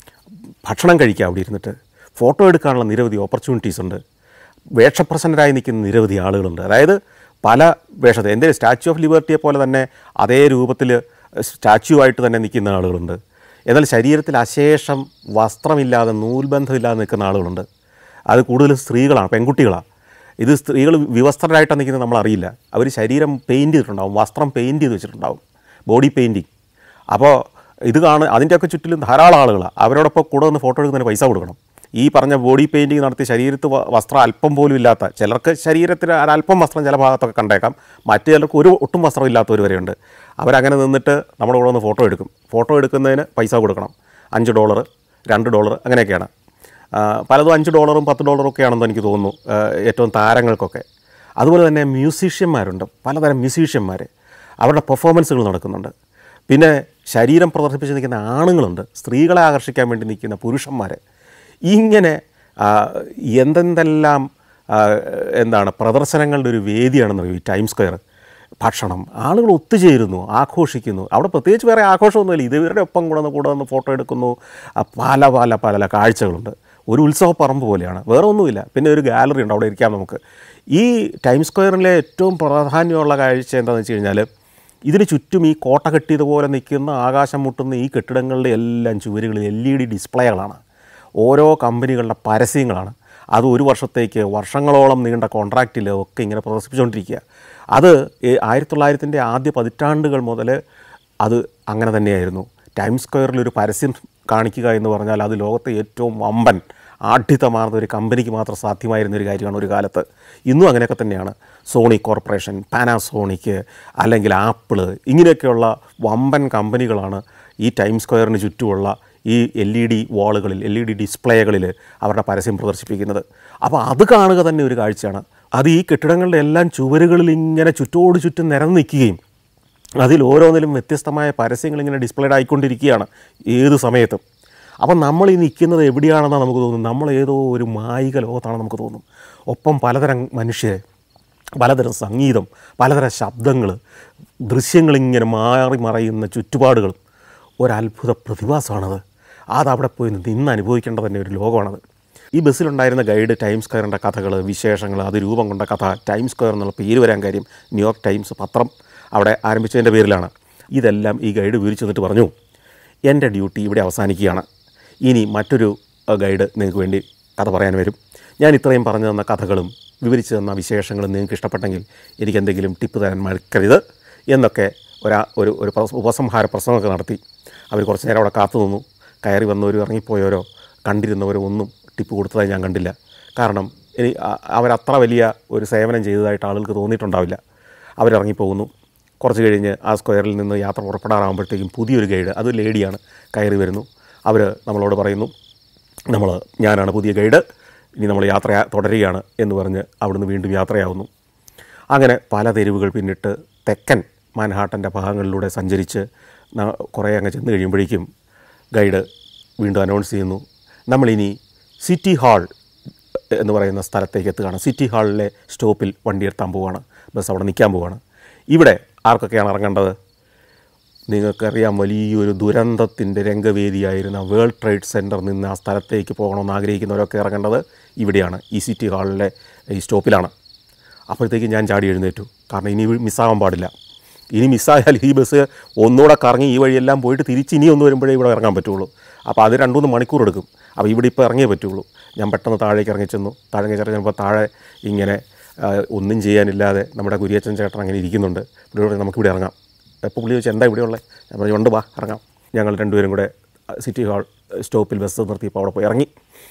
ഭക്ഷണം കഴിക്കുക അവിടെ ഇരുന്നിട്ട് ഫോട്ടോ എടുക്കാനുള്ള നിരവധി ഓപ്പർച്യൂണിറ്റീസ് ഉണ്ട് വേഷപ്രസന്നരായി നിൽക്കുന്ന നിരവധി ആളുകളുണ്ട് അതായത് പല വേഷത്തെ എൻ്റെ സ്റ്റാച്യു ഓഫ് ലിബർട്ടിയെ പോലെ തന്നെ അതേ രൂപത്തിൽ സ്റ്റാച്യു ആയിട്ട് തന്നെ നിൽക്കുന്ന ആളുകളുണ്ട് എന്നാൽ ശരീരത്തിൽ അശേഷം വസ്ത്രമില്ലാതെ നൂൽബന്ധമില്ലാതെ നിൽക്കുന്ന ആളുകളുണ്ട് അത് കൂടുതലും സ്ത്രീകളാണ് പെൺകുട്ടികളാണ് ഇത് സ്ത്രീകൾ വിവസ്ത്രരായിട്ടാണ് നിൽക്കുന്നത് നമ്മളറിയില്ല അവർ ശരീരം പെയിൻറ്റ് ചെയ്തിട്ടുണ്ടാവും വസ്ത്രം പെയിൻറ്റ് ചെയ്ത് വെച്ചിട്ടുണ്ടാവും ബോഡി പെയിൻറ്റിങ് അപ്പോൾ ഇത് കാണുക അതിൻ്റെയൊക്കെ ചുറ്റിലും ധാരാളം ആളുകളാണ് അവരോടൊപ്പം കൂടെ നിന്ന് ഫോട്ടോ എടുക്കുന്നതിന് പൈസ കൊടുക്കണം ഈ പറഞ്ഞ ബോഡി പെയിൻറ്റിങ് നടത്തി ശരീരത്ത് വ- വസ്ത്രം അല്പം പോലും ഇല്ലാത്ത ചിലർക്ക് ശരീരത്തിന് ഒരല്പം വസ്ത്രം ചില ഭാഗത്തൊക്കെ കണ്ടേക്കാം മറ്റു ചിലർക്ക് ഒരു ഒട്ടും വസ്ത്രം ഇല്ലാത്തവർ വരെയുണ്ട് അവരങ്ങനെ നിന്നിട്ട് നമ്മുടെ കൂടെ ഒന്ന് ഫോട്ടോ എടുക്കും ഫോട്ടോ എടുക്കുന്നതിന് പൈസ കൊടുക്കണം അഞ്ച് ഡോളർ രണ്ട് ഡോളർ അങ്ങനെയൊക്കെയാണ് ആ, പലതും അഞ്ച് ഡോളറും പത്ത് ഡോളറും ഒക്കെ ആണെന്ന് എനിക്ക് തോന്നുന്നു ആ, ഏറ്റവും താരങ്ങൾക്കൊക്കെ അതുപോലെ തന്നെ മ്യൂസീഷ്യന്മാരുണ്ട് പലതരം മ്യൂസീഷ്യന്മാർ അവരുടെ പെർഫോമൻസുകൾ നടക്കുന്നുണ്ട് പിന്നെ ശരീരം പ്രദർശിപ്പിച്ച് നിൽക്കുന്ന ആണുങ്ങളുണ്ട് സ്ത്രീകളെ ആകർഷിക്കാൻ വേണ്ടി നിൽക്കുന്ന പുരുഷന്മാർ ഇങ്ങനെ ആ, എന്തെന്തെല്ലാം ആ, എന്താണ് പ്രദർശനങ്ങളുടെ ഒരു വേദിയാണെന്ന് അറിയും ഈ ടൈം സ്ക്വയർ ഭക്ഷണം ആളുകൾ ഒത്തുചേരുന്നു ആഘോഷിക്കുന്നു അവിടെ പ്രത്യേകിച്ച് വേറെ ആഘോഷമൊന്നുമില്ല ഇത് ഇവരുടെ ഒപ്പം കൂടെ നിന്ന് കൂടെ നിന്ന് ഫോട്ടോ എടുക്കുന്നു ആ, പല പല പല കാഴ്ചകളുണ്ട് ഒരു ഉത്സവ പറമ്പ് പോലെയാണ് വേറെ ഒന്നുമില്ല പിന്നെ ഒരു ഗാലറി ഉണ്ട് അവിടെ ഇരിക്കാം നമുക്ക് ഈ ടൈം സ്ക്വയറിലെ ഏറ്റവും പ്രാധാന്യമുള്ള കാഴ്ച എന്താണെന്ന് വെച്ച് കഴിഞ്ഞാൽ ഇതിന് ചുറ്റും ഈ കോട്ട കെട്ടിയതുപോലെ നിൽക്കുന്ന ആകാശം മുട്ടുന്ന ഈ കെട്ടിടങ്ങളുടെ എല്ലാം ചുവരുകളിൽ എൽ ഇ ഡി ഡിസ്പ്ലേകളാണ് ഓരോ കമ്പനികളുടെ പരസ്യങ്ങളാണ് അത് ഒരു വർഷത്തേക്ക് വർഷങ്ങളോളം നീണ്ട കോൺട്രാക്റ്റിൽ ഒക്കെ ഇങ്ങനെ പ്രദർശിപ്പിച്ചുകൊണ്ടിരിക്കുക അത് ഈ ആയിരത്തി തൊള്ളായിരത്തിൻ്റെ ആദ്യ പതിറ്റാണ്ടുകൾ മുതൽ അത് അങ്ങനെ തന്നെയായിരുന്നു ടൈം സ്ക്വയറിൽ ഒരു പരസ്യം കാണിക്കുക എന്ന് പറഞ്ഞാൽ അത് ലോകത്തെ ഏറ്റവും വമ്പൻ ആഢ്യതമാർന്ന ഒരു കമ്പനിക്ക് മാത്രം സാധ്യമായിരുന്ന ഒരു കാര്യമാണ് ഒരു കാലത്ത് ഇന്നും അങ്ങനെയൊക്കെ തന്നെയാണ് സോണി കോർപ്പറേഷൻ പാനാസോണിക്ക് അല്ലെങ്കിൽ ആപ്പിള് ഇങ്ങനെയൊക്കെയുള്ള വമ്പൻ കമ്പനികളാണ് ഈ ടൈം സ്ക്വയറിന് ചുറ്റുമുള്ള ഈ എൽ ഇ ഡി വാളുകളിൽ എൽ ഇ ഡി ഡിസ്പ്ലേകളിൽ അവരുടെ പരസ്യം പ്രദർശിപ്പിക്കുന്നത് അപ്പോൾ അത് കാണുക തന്നെ ഒരു കാഴ്ചയാണ് അത് ഈ കെട്ടിടങ്ങളുടെ എല്ലാം ചുവരുകളിൽ ഇങ്ങനെ ചുറ്റോട് ചുറ്റും നിരന്ന് നിൽക്കുകയും അതിൽ ഓരോന്നിലും വ്യത്യസ്തമായ പരസ്യങ്ങൾ ഇങ്ങനെ ഡിസ്പ്ലേഡ് ആയിക്കൊണ്ടിരിക്കുകയാണ് ഏത് സമയത്തും അപ്പം നമ്മൾ ഈ നിൽക്കുന്നത് എവിടെയാണെന്നാണ് നമുക്ക് തോന്നുന്നത് നമ്മൾ ഏതോ ഒരു മായിക ലോകത്താണ് നമുക്ക് തോന്നും ഒപ്പം പലതരം മനുഷ്യരെ പലതരം സംഗീതം പലതരം ശബ്ദങ്ങൾ ദൃശ്യങ്ങളിങ്ങനെ മാറി മറയുന്ന ചുറ്റുപാടുകളും ഒരത്ഭുത പ്രതിഭാസമാണത് അതവിടെ പോയി നിന്ന് അനുഭവിക്കേണ്ട തന്നെ ഒരു ലോകമാണത് ഈ ബസ്സിലുണ്ടായിരുന്ന ഗൈഡ് ടൈം സ്ക്വയറിൻ്റെ കഥകൾ വിശേഷങ്ങൾ അത് രൂപം കൊണ്ട കഥ ടൈം സ്ക്വയർ എന്നുള്ള പേര് വരാൻ കാര്യം ന്യൂയോർക്ക് ടൈംസ് പത്രം അവിടെ ആരംഭിച്ചതിൻ്റെ പേരിലാണ് ഇതെല്ലാം ഈ ഗൈഡ് വിവരിച്ചു തന്നിട്ട് പറഞ്ഞു എൻ്റെ ഡ്യൂട്ടി ഇവിടെ അവസാനിക്കുകയാണ് ഇനി മറ്റൊരു അഹ്, ഗൈഡ് നിങ്ങൾക്ക് വേണ്ടി കഥ പറയാൻ വരും ഞാൻ ഇത്രയും പറഞ്ഞു തന്ന കഥകളും വിവരിച്ചു തന്ന വിശേഷങ്ങളും നിങ്ങൾക്ക് ഇഷ്ടപ്പെട്ടെങ്കിൽ എനിക്ക് എന്തെങ്കിലും ടിപ്പ് തരാൻ മറക്കരുത് എന്നൊക്കെ ഒരാ ഒരു ഒരു പ്രസ- ഉപസംഹാര പ്രസംഗമൊക്കെ നടത്തി അവർ കുറച്ച് നേരം അവിടെ കാത്തു നിന്നു കയറി വന്നവരോ ഇറങ്ങിപ്പോയവരോ കണ്ടിരുന്നവരോ ഒന്നും ടിപ്പ് കൊടുത്തതായി ഞാൻ കണ്ടില്ല കാരണം ഇനി അ- അവരത്ര വലിയ ഒരു സേവനം ചെയ്തതായിട്ട് ആളുകൾക്ക് തോന്നിയിട്ടുണ്ടാവില്ല അവരിറങ്ങിപ്പോകുന്നു കുറച്ച് കഴിഞ്ഞ് ആ സ്ക്വയറിൽ നിന്ന് യാത്ര പുറപ്പെടാറാകുമ്പോഴത്തേക്കും പുതിയൊരു ഗൈഡ് അത് ലേഡിയാണ് കയറി വരുന്നു അവർ നമ്മളോട് പറയുന്നു നമ്മൾ ഞാനാണ് പുതിയ ഗൈഡ് ഇനി നമ്മൾ യാത്ര തുടരുകയാണ് എന്ന് പറഞ്ഞ് അവിടുന്ന് വീണ്ടും യാത്രയാവുന്നു അങ്ങനെ പല തെരുവുകൾ പിന്നിട്ട് തെക്കൻ മാൻഹാട്ടൻ്റെ ഭാഗങ്ങളിലൂടെ സഞ്ചരിച്ച് ന- കുറേ അങ്ങ് ചെന്ന് കഴിയുമ്പോഴേക്കും ഗൈഡ് വീണ്ടും അനൗൺസ് ചെയ്യുന്നു നമ്മളിനി സിറ്റി ഹാൾ എന്ന് പറയുന്ന സ്ഥലത്തേക്ക് എത്തുകയാണ് സിറ്റി ഹാളിലെ സ്റ്റോപ്പിൽ വണ്ടി എടുത്താൻ പോവുകയാണ് ബസ് അവിടെ നിൽക്കാൻ പോവുകയാണ് ഇവിടെ ആർക്കൊക്കെയാണ് ഇറങ്ങേണ്ടത് നിങ്ങൾക്കറിയാം വലിയൊരു ദുരന്തത്തിൻ്റെ രംഗവേദിയായിരുന്ന വേൾഡ് ട്രേഡ് സെൻറ്റർ നിന്ന് ആ സ്ഥലത്തേക്ക് പോകണമെന്ന് ആഗ്രഹിക്കുന്നവരൊക്കെ ഇറങ്ങേണ്ടത് ഇവിടെയാണ് ഈ സിറ്റി ഹാളിലെ ഈ സ്റ്റോപ്പിലാണ് അപ്പോഴത്തേക്ക് ഞാൻ ചാടി എഴുന്നേറ്റു കാരണം ഇനി മിസ്സാകാൻ പാടില്ല ഇനി മിസ്സായാൽ ഈ ബസ് ഒന്നുകൂടെ കറങ്ങി ഈ വഴിയെല്ലാം പോയിട്ട് തിരിച്ച് ഇനി ഒന്ന് വരുമ്പോഴേ ഇവിടെ ഇറങ്ങാൻ പറ്റുള്ളൂ അപ്പോൾ അത് രണ്ട് മൂന്ന് മണിക്കൂർ എടുക്കും അപ്പോൾ ഇവിടെ ഇപ്പോൾ ഇറങ്ങിയേ പറ്റുള്ളൂ ഞാൻ പെട്ടെന്ന് താഴേക്ക് ഇറങ്ങി ചെന്നു താഴെ ചെന്നപ്പോൾ താഴെ ഇങ്ങനെ ആ, ഒന്നും ചെയ്യാനില്ലാതെ നമ്മുടെ കുരിയച്ചൻ ചേട്ടൻ അങ്ങനെ ഇരിക്കുന്നുണ്ട് ഇവിടെ ഇവിടെ നമുക്കിവിടെ ഇറങ്ങാം എപ്പോൾ പുള്ളി ചോദിച്ചാൽ എന്താ ഇവിടെ ഉള്ളത് ഞാൻ പറഞ്ഞു ഉണ്ട് വാ ഇറങ്ങാം ഞങ്ങൾ രണ്ടുപേരും കൂടെ സിറ്റി ഹാൾ സ്റ്റോപ്പിൽ ബസ് നിർത്തിയപ്പോൾ അവിടെ പോയി ഇറങ്ങി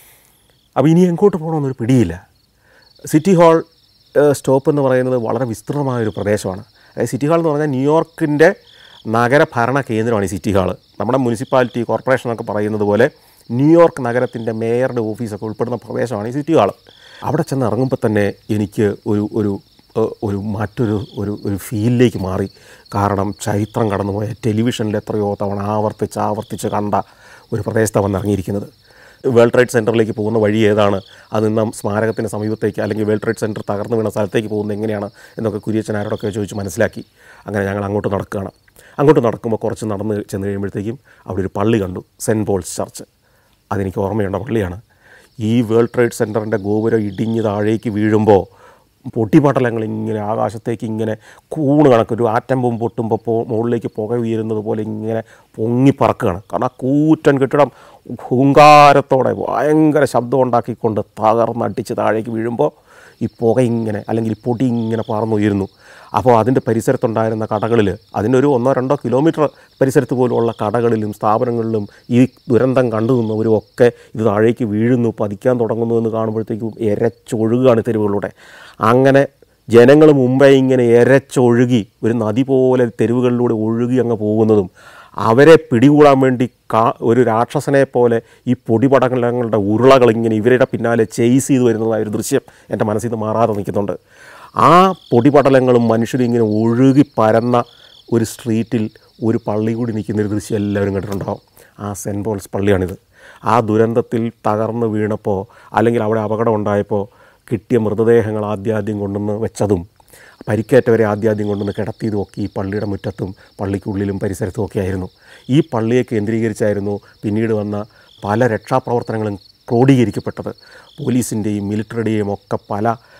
അപ്പോൾ ഇനി എങ്ങോട്ട് പോകണമെന്നൊരു പിടിയില്ല സിറ്റി ഹാൾ ഏഹ്, സ്റ്റോപ്പ് എന്ന് പറയുന്നത് വളരെ വിസ്തൃതമായൊരു പ്രദേശമാണ് അതായത് സിറ്റി ഹാൾ എന്ന് പറഞ്ഞാൽ ന്യൂയോർക്കിൻ്റെ നഗരഭരണ കേന്ദ്രമാണ് ഈ സിറ്റി ഹാൾ നമ്മുടെ മുനിസിപ്പാലിറ്റി കോർപ്പറേഷൻ എന്നൊക്കെ പറയുന്നത് പോലെ ന്യൂയോർക്ക് നഗരത്തിൻ്റെ മേയറുടെ ഓഫീസൊക്കെ ഉൾപ്പെടുന്ന പ്രദേശമാണ് ഈ സിറ്റി ഹാൾ അവിടെ ചെന്ന് ഇറങ്ങുമ്പോൾ തന്നെ എനിക്ക് ഒരു ഒരു ഏഹ്, ഒരു മറ്റൊരു ഒരു ഒരു ഫീലിലേക്ക് മാറി കാരണം ചരിത്രം കടന്നുപോയ ടെലിവിഷനിൽ എത്രയോ തവണ ആവർത്തിച്ച് ആവർത്തിച്ച് കണ്ട ഒരു പ്രദേശത്താണ് വന്നിറങ്ങിയിരിക്കുന്നത് വേൾഡ് ട്രേഡ് സെൻറ്ററിലേക്ക് പോകുന്ന വഴി ഏതാണ് അത് നിന്ന് സ്മാരകത്തിന് സമീപത്തേക്ക് അല്ലെങ്കിൽ വേൾഡ് ട്രേഡ് സെൻറ്റർ തകർന്നു വീണ സ്ഥലത്തേക്ക് പോകുന്നത് എങ്ങനെയാണ് എന്നൊക്കെ കുര്യച്ചൻ ആരോടൊക്കെ ചോദിച്ച് മനസ്സിലാക്കി അങ്ങനെ ഞങ്ങൾ അങ്ങോട്ട് നടക്കുകയാണ് അങ്ങോട്ട് നടക്കുമ്പോൾ കുറച്ച് നടന്ന് ചെന്ന് കഴിയുമ്പോഴത്തേക്കും അവിടെ ഒരു പള്ളി കണ്ടു സെൻറ്റ് പോൾസ് ചർച്ച് അതെനിക്ക് ഓർമ്മയുണ്ട പള്ളിയാണ് ഈ വേൾഡ് ട്രേഡ് സെൻറ്ററിൻ്റെ ഗോപുരം ഇടിഞ്ഞ് താഴേക്ക് വീഴുമ്പോൾ പൊട്ടിപ്പടലങ്ങൾ ഇങ്ങനെ ആകാശത്തേക്ക് ഇങ്ങനെ കൂണ് കണക്ക് ഒരു ആറ്റം ബോംബ് പൊട്ടുമ്പോൾ പോ മുകളിലേക്ക് പുക ഉയരുന്നത് പോലെ ഇങ്ങനെ പൊങ്ങിപ്പറക്കുകയാണ് കാരണം ആ കൂറ്റൻ കെട്ടിടം ഹുങ്കാരത്തോടെ ഭയങ്കര ശബ്ദം ഉണ്ടാക്കിക്കൊണ്ട് തകർന്നടിച്ച് താഴേക്ക് വീഴുമ്പോൾ ഈ പുക ഇങ്ങനെ അല്ലെങ്കിൽ ഈ പൊടി ഇങ്ങനെ പറന്നുയരുന്നു അപ്പോൾ അതിൻ്റെ പരിസരത്തുണ്ടായിരുന്ന കടകളിൽ അതിനൊരു ഒന്നോ രണ്ടോ കിലോമീറ്റർ പരിസരത്ത് പോലുമുള്ള കടകളിലും സ്ഥാപനങ്ങളിലും ഈ ദുരന്തം കണ്ടു നിന്നവരും ഒക്കെ ഇത് താഴേക്ക് വീഴുന്നു പതിക്കാൻ തുടങ്ങുന്നു എന്ന് കാണുമ്പോഴത്തേക്കും എരച്ചൊഴുകുകയാണ് തെരുവുകളിലൂടെ അങ്ങനെ ജനങ്ങൾ മുമ്പേ ഇങ്ങനെ എരച്ചൊഴുകി ഒരു നദി പോലെ തെരുവുകളിലൂടെ ഒഴുകി അങ്ങ് പോകുന്നതും അവരെ പിടികൂടാൻ വേണ്ടി കാ ഒരു രാക്ഷസനെ പോലെ ഈ പൊടിപടങ്ങളുടെ ഉരുളകൾ ഇങ്ങനെ ഇവരുടെ പിന്നാലെ ചെയ്സ് ചെയ്ത് വരുന്നതായ ഒരു ദൃശ്യം എൻ്റെ മനസ്സിൽ നിന്ന് മാറാതെ നിൽക്കുന്നുണ്ട് ആ പൊടിപടലങ്ങളും മനുഷ്യരും ഇങ്ങനെ ഒഴുകി പരന്ന ഒരു സ്ട്രീറ്റിൽ ഒരു പള്ളി കൂടി നിൽക്കുന്ന ഒരു ദൃശ്യം എല്ലാവരും കണ്ടിട്ടുണ്ടാവും ആ സെൻറ്റ് പോൾസ് പള്ളിയാണിത് ആ ദുരന്തത്തിൽ തകർന്ന് വീണപ്പോൾ അല്ലെങ്കിൽ അവിടെ അപകടം ഉണ്ടായപ്പോൾ കിട്ടിയ മൃതദേഹങ്ങൾ ആദ്യാദ്യം കൊണ്ടുവന്ന് വെച്ചതും പരിക്കേറ്റവരെ ആദ്യാദ്യം കൊണ്ടുവന്ന് കിടത്തിയതും ഒക്കെ ഈ പള്ളിയുടെ മുറ്റത്തും പള്ളിക്കുള്ളിലും പരിസരത്തും ഒക്കെ ആയിരുന്നു ഈ പള്ളിയെ കേന്ദ്രീകരിച്ചായിരുന്നു പിന്നീട് വന്ന പല രക്ഷാപ്രവർത്തനങ്ങളും ക്രോഡീകരിക്കപ്പെട്ടത് പോലീസിൻ്റെയും മിലിറ്ററിയുടെയും ഒക്കെ പല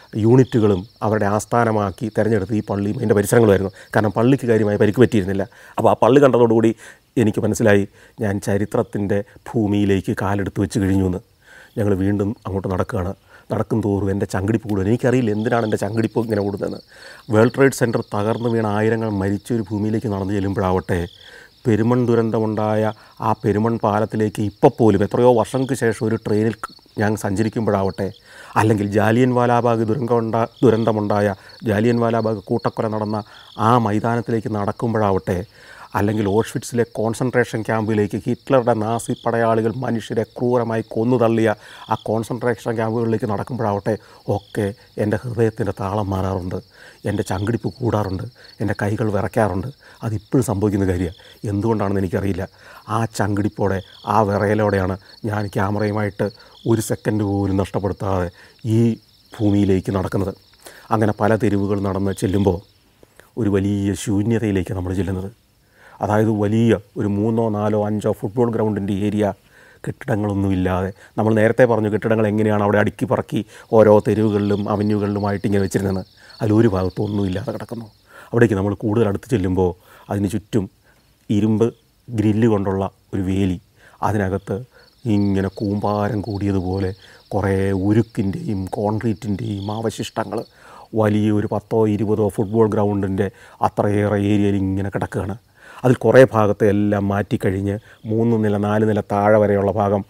യൂണിറ്റുകളും അവരുടെ ആസ്ഥാനമാക്കി തിരഞ്ഞെടുത്ത് ഈ പള്ളിയും അതിൻ്റെ പരിസരങ്ങളുമായിരുന്നു കാരണം പള്ളിക്ക് കാര്യമായി പരിക്ക് പറ്റിയിരുന്നില്ല അപ്പോൾ ആ പള്ളി കണ്ടതോടുകൂടി എനിക്ക് മനസ്സിലായി ഞാൻ ചരിത്രത്തിൻ്റെ ഭൂമിയിലേക്ക് കാലെടുത്ത് വെച്ച് കഴിഞ്ഞു എന്ന് ഞങ്ങൾ വീണ്ടും അങ്ങോട്ട് നടക്കുകയാണ് നടക്കും തോറും എൻ്റെ ചങ്കിടിപ്പ് കൂടുക എനിക്കറിയില്ല എന്തിനാണ് എൻ്റെ ചങ്കിടിപ്പ് ഇങ്ങനെ കൂടുന്നതെന്ന് വേൾഡ് ട്രേഡ് സെൻറ്റർ തകർന്നു വീണ ആയിരങ്ങൾ മരിച്ച ഒരു ഭൂമിയിലേക്ക് നടന്നു ചെല്ലുമ്പോഴാവട്ടെ പെരുമൺ ദുരന്തമുണ്ടായ ആ പെരുമൺ പാലത്തിലേക്ക് ഇപ്പോൾ പോലും എത്രയോ വർഷങ്ങൾക്ക് ശേഷം ഒരു ട്രെയിനിൽ ഞാൻ സഞ്ചരിക്കുമ്പോഴാവട്ടെ അല്ലെങ്കിൽ ജാലിയൻ വാലാബാഗ് ദുരന്തമുണ്ടാ ദുരന്തമുണ്ടായ ജാലിയൻ വാലാബാഗ് കൂട്ടക്കൊല നടന്ന ആ മൈതാനത്തിലേക്ക് നടക്കുമ്പോഴാവട്ടെ അല്ലെങ്കിൽ ഓഷ്വിറ്റ്സിലെ കോൺസെൻട്രേഷൻ ക്യാമ്പിലേക്ക് ഹിറ്റ്ലറുടെ നാസി പടയാളികൾ മനുഷ്യരെ ക്രൂരമായി കൊന്നു തള്ളിയ ആ കോൺസെൻട്രേഷൻ ക്യാമ്പുകളിലേക്ക് നടക്കുമ്പോഴാവട്ടെ ഒക്കെ എൻ്റെ ഹൃദയത്തിൻ്റെ താളം മാറാറുണ്ട് എൻ്റെ ചങ്കിടിപ്പ് കൂടാറുണ്ട് എൻ്റെ കൈകൾ വിറയ്ക്കാറുണ്ട് അതിപ്പോഴും സംഭവിക്കുന്ന കാര്യമാണ് എന്തുകൊണ്ടാണെന്ന് എനിക്കറിയില്ല ആ ചങ്കിടിപ്പോടെ ആ വിറയലോടെയാണ് ഞാൻ ക്യാമറയുമായിട്ട് ഒരു സെക്കൻഡ് പോലും നഷ്ടപ്പെടുത്താതെ ഈ ഭൂമിയിലേക്ക് നടക്കുന്നത് അങ്ങനെ പല തെരുവുകൾ നടന്ന് ചെല്ലുമ്പോൾ ഒരു വലിയ ശൂന്യതയിലേക്ക് നമ്മൾ ചെല്ലുന്നത് അതായത് വലിയ ഒരു മൂന്നോ നാലോ അഞ്ചോ ഫുട്ബോൾ ഗ്രൗണ്ടിൻ്റെ ഏരിയ കെട്ടിടങ്ങളൊന്നുമില്ലാതെ നമ്മൾ നേരത്തെ പറഞ്ഞു കെട്ടിടങ്ങൾ എങ്ങനെയാണ് അവിടെ അടുക്കി പറക്കി ഓരോ തെരുവുകളിലും അവന്യൂകളിലുമായിട്ട് ഇങ്ങനെ വെച്ചിരുന്നത് അതിലൊരു ഭാഗത്തും ഒന്നുമില്ലാതെ കിടക്കുന്നു അവിടേക്ക് നമ്മൾ കൂടുതൽ അടുത്ത് ചെല്ലുമ്പോൾ അതിന് ചുറ്റും ഇരുമ്പ് ഗ്രില്ല് കൊണ്ടുള്ള ഒരു വേലി അതിനകത്ത് ഇങ്ങനെ കൂമ്പാരം കൂടിയതുപോലെ കുറേ ഉരുക്കിൻ്റെയും കോൺക്രീറ്റിൻ്റെയും അവശിഷ്ടങ്ങൾ വലിയ ഒരു പത്തോ ഇരുപതോ ഫുട്ബോൾ ഗ്രൗണ്ടിൻ്റെ അത്രയേറെ ഏരിയയിൽ ഇങ്ങനെ കിടക്കുകയാണ് അതിൽ കുറേ ഭാഗത്തെ എല്ലാം മാറ്റിക്കഴിഞ്ഞ് മൂന്ന് നില നാല് നില താഴെ വരെയുള്ള ഭാഗം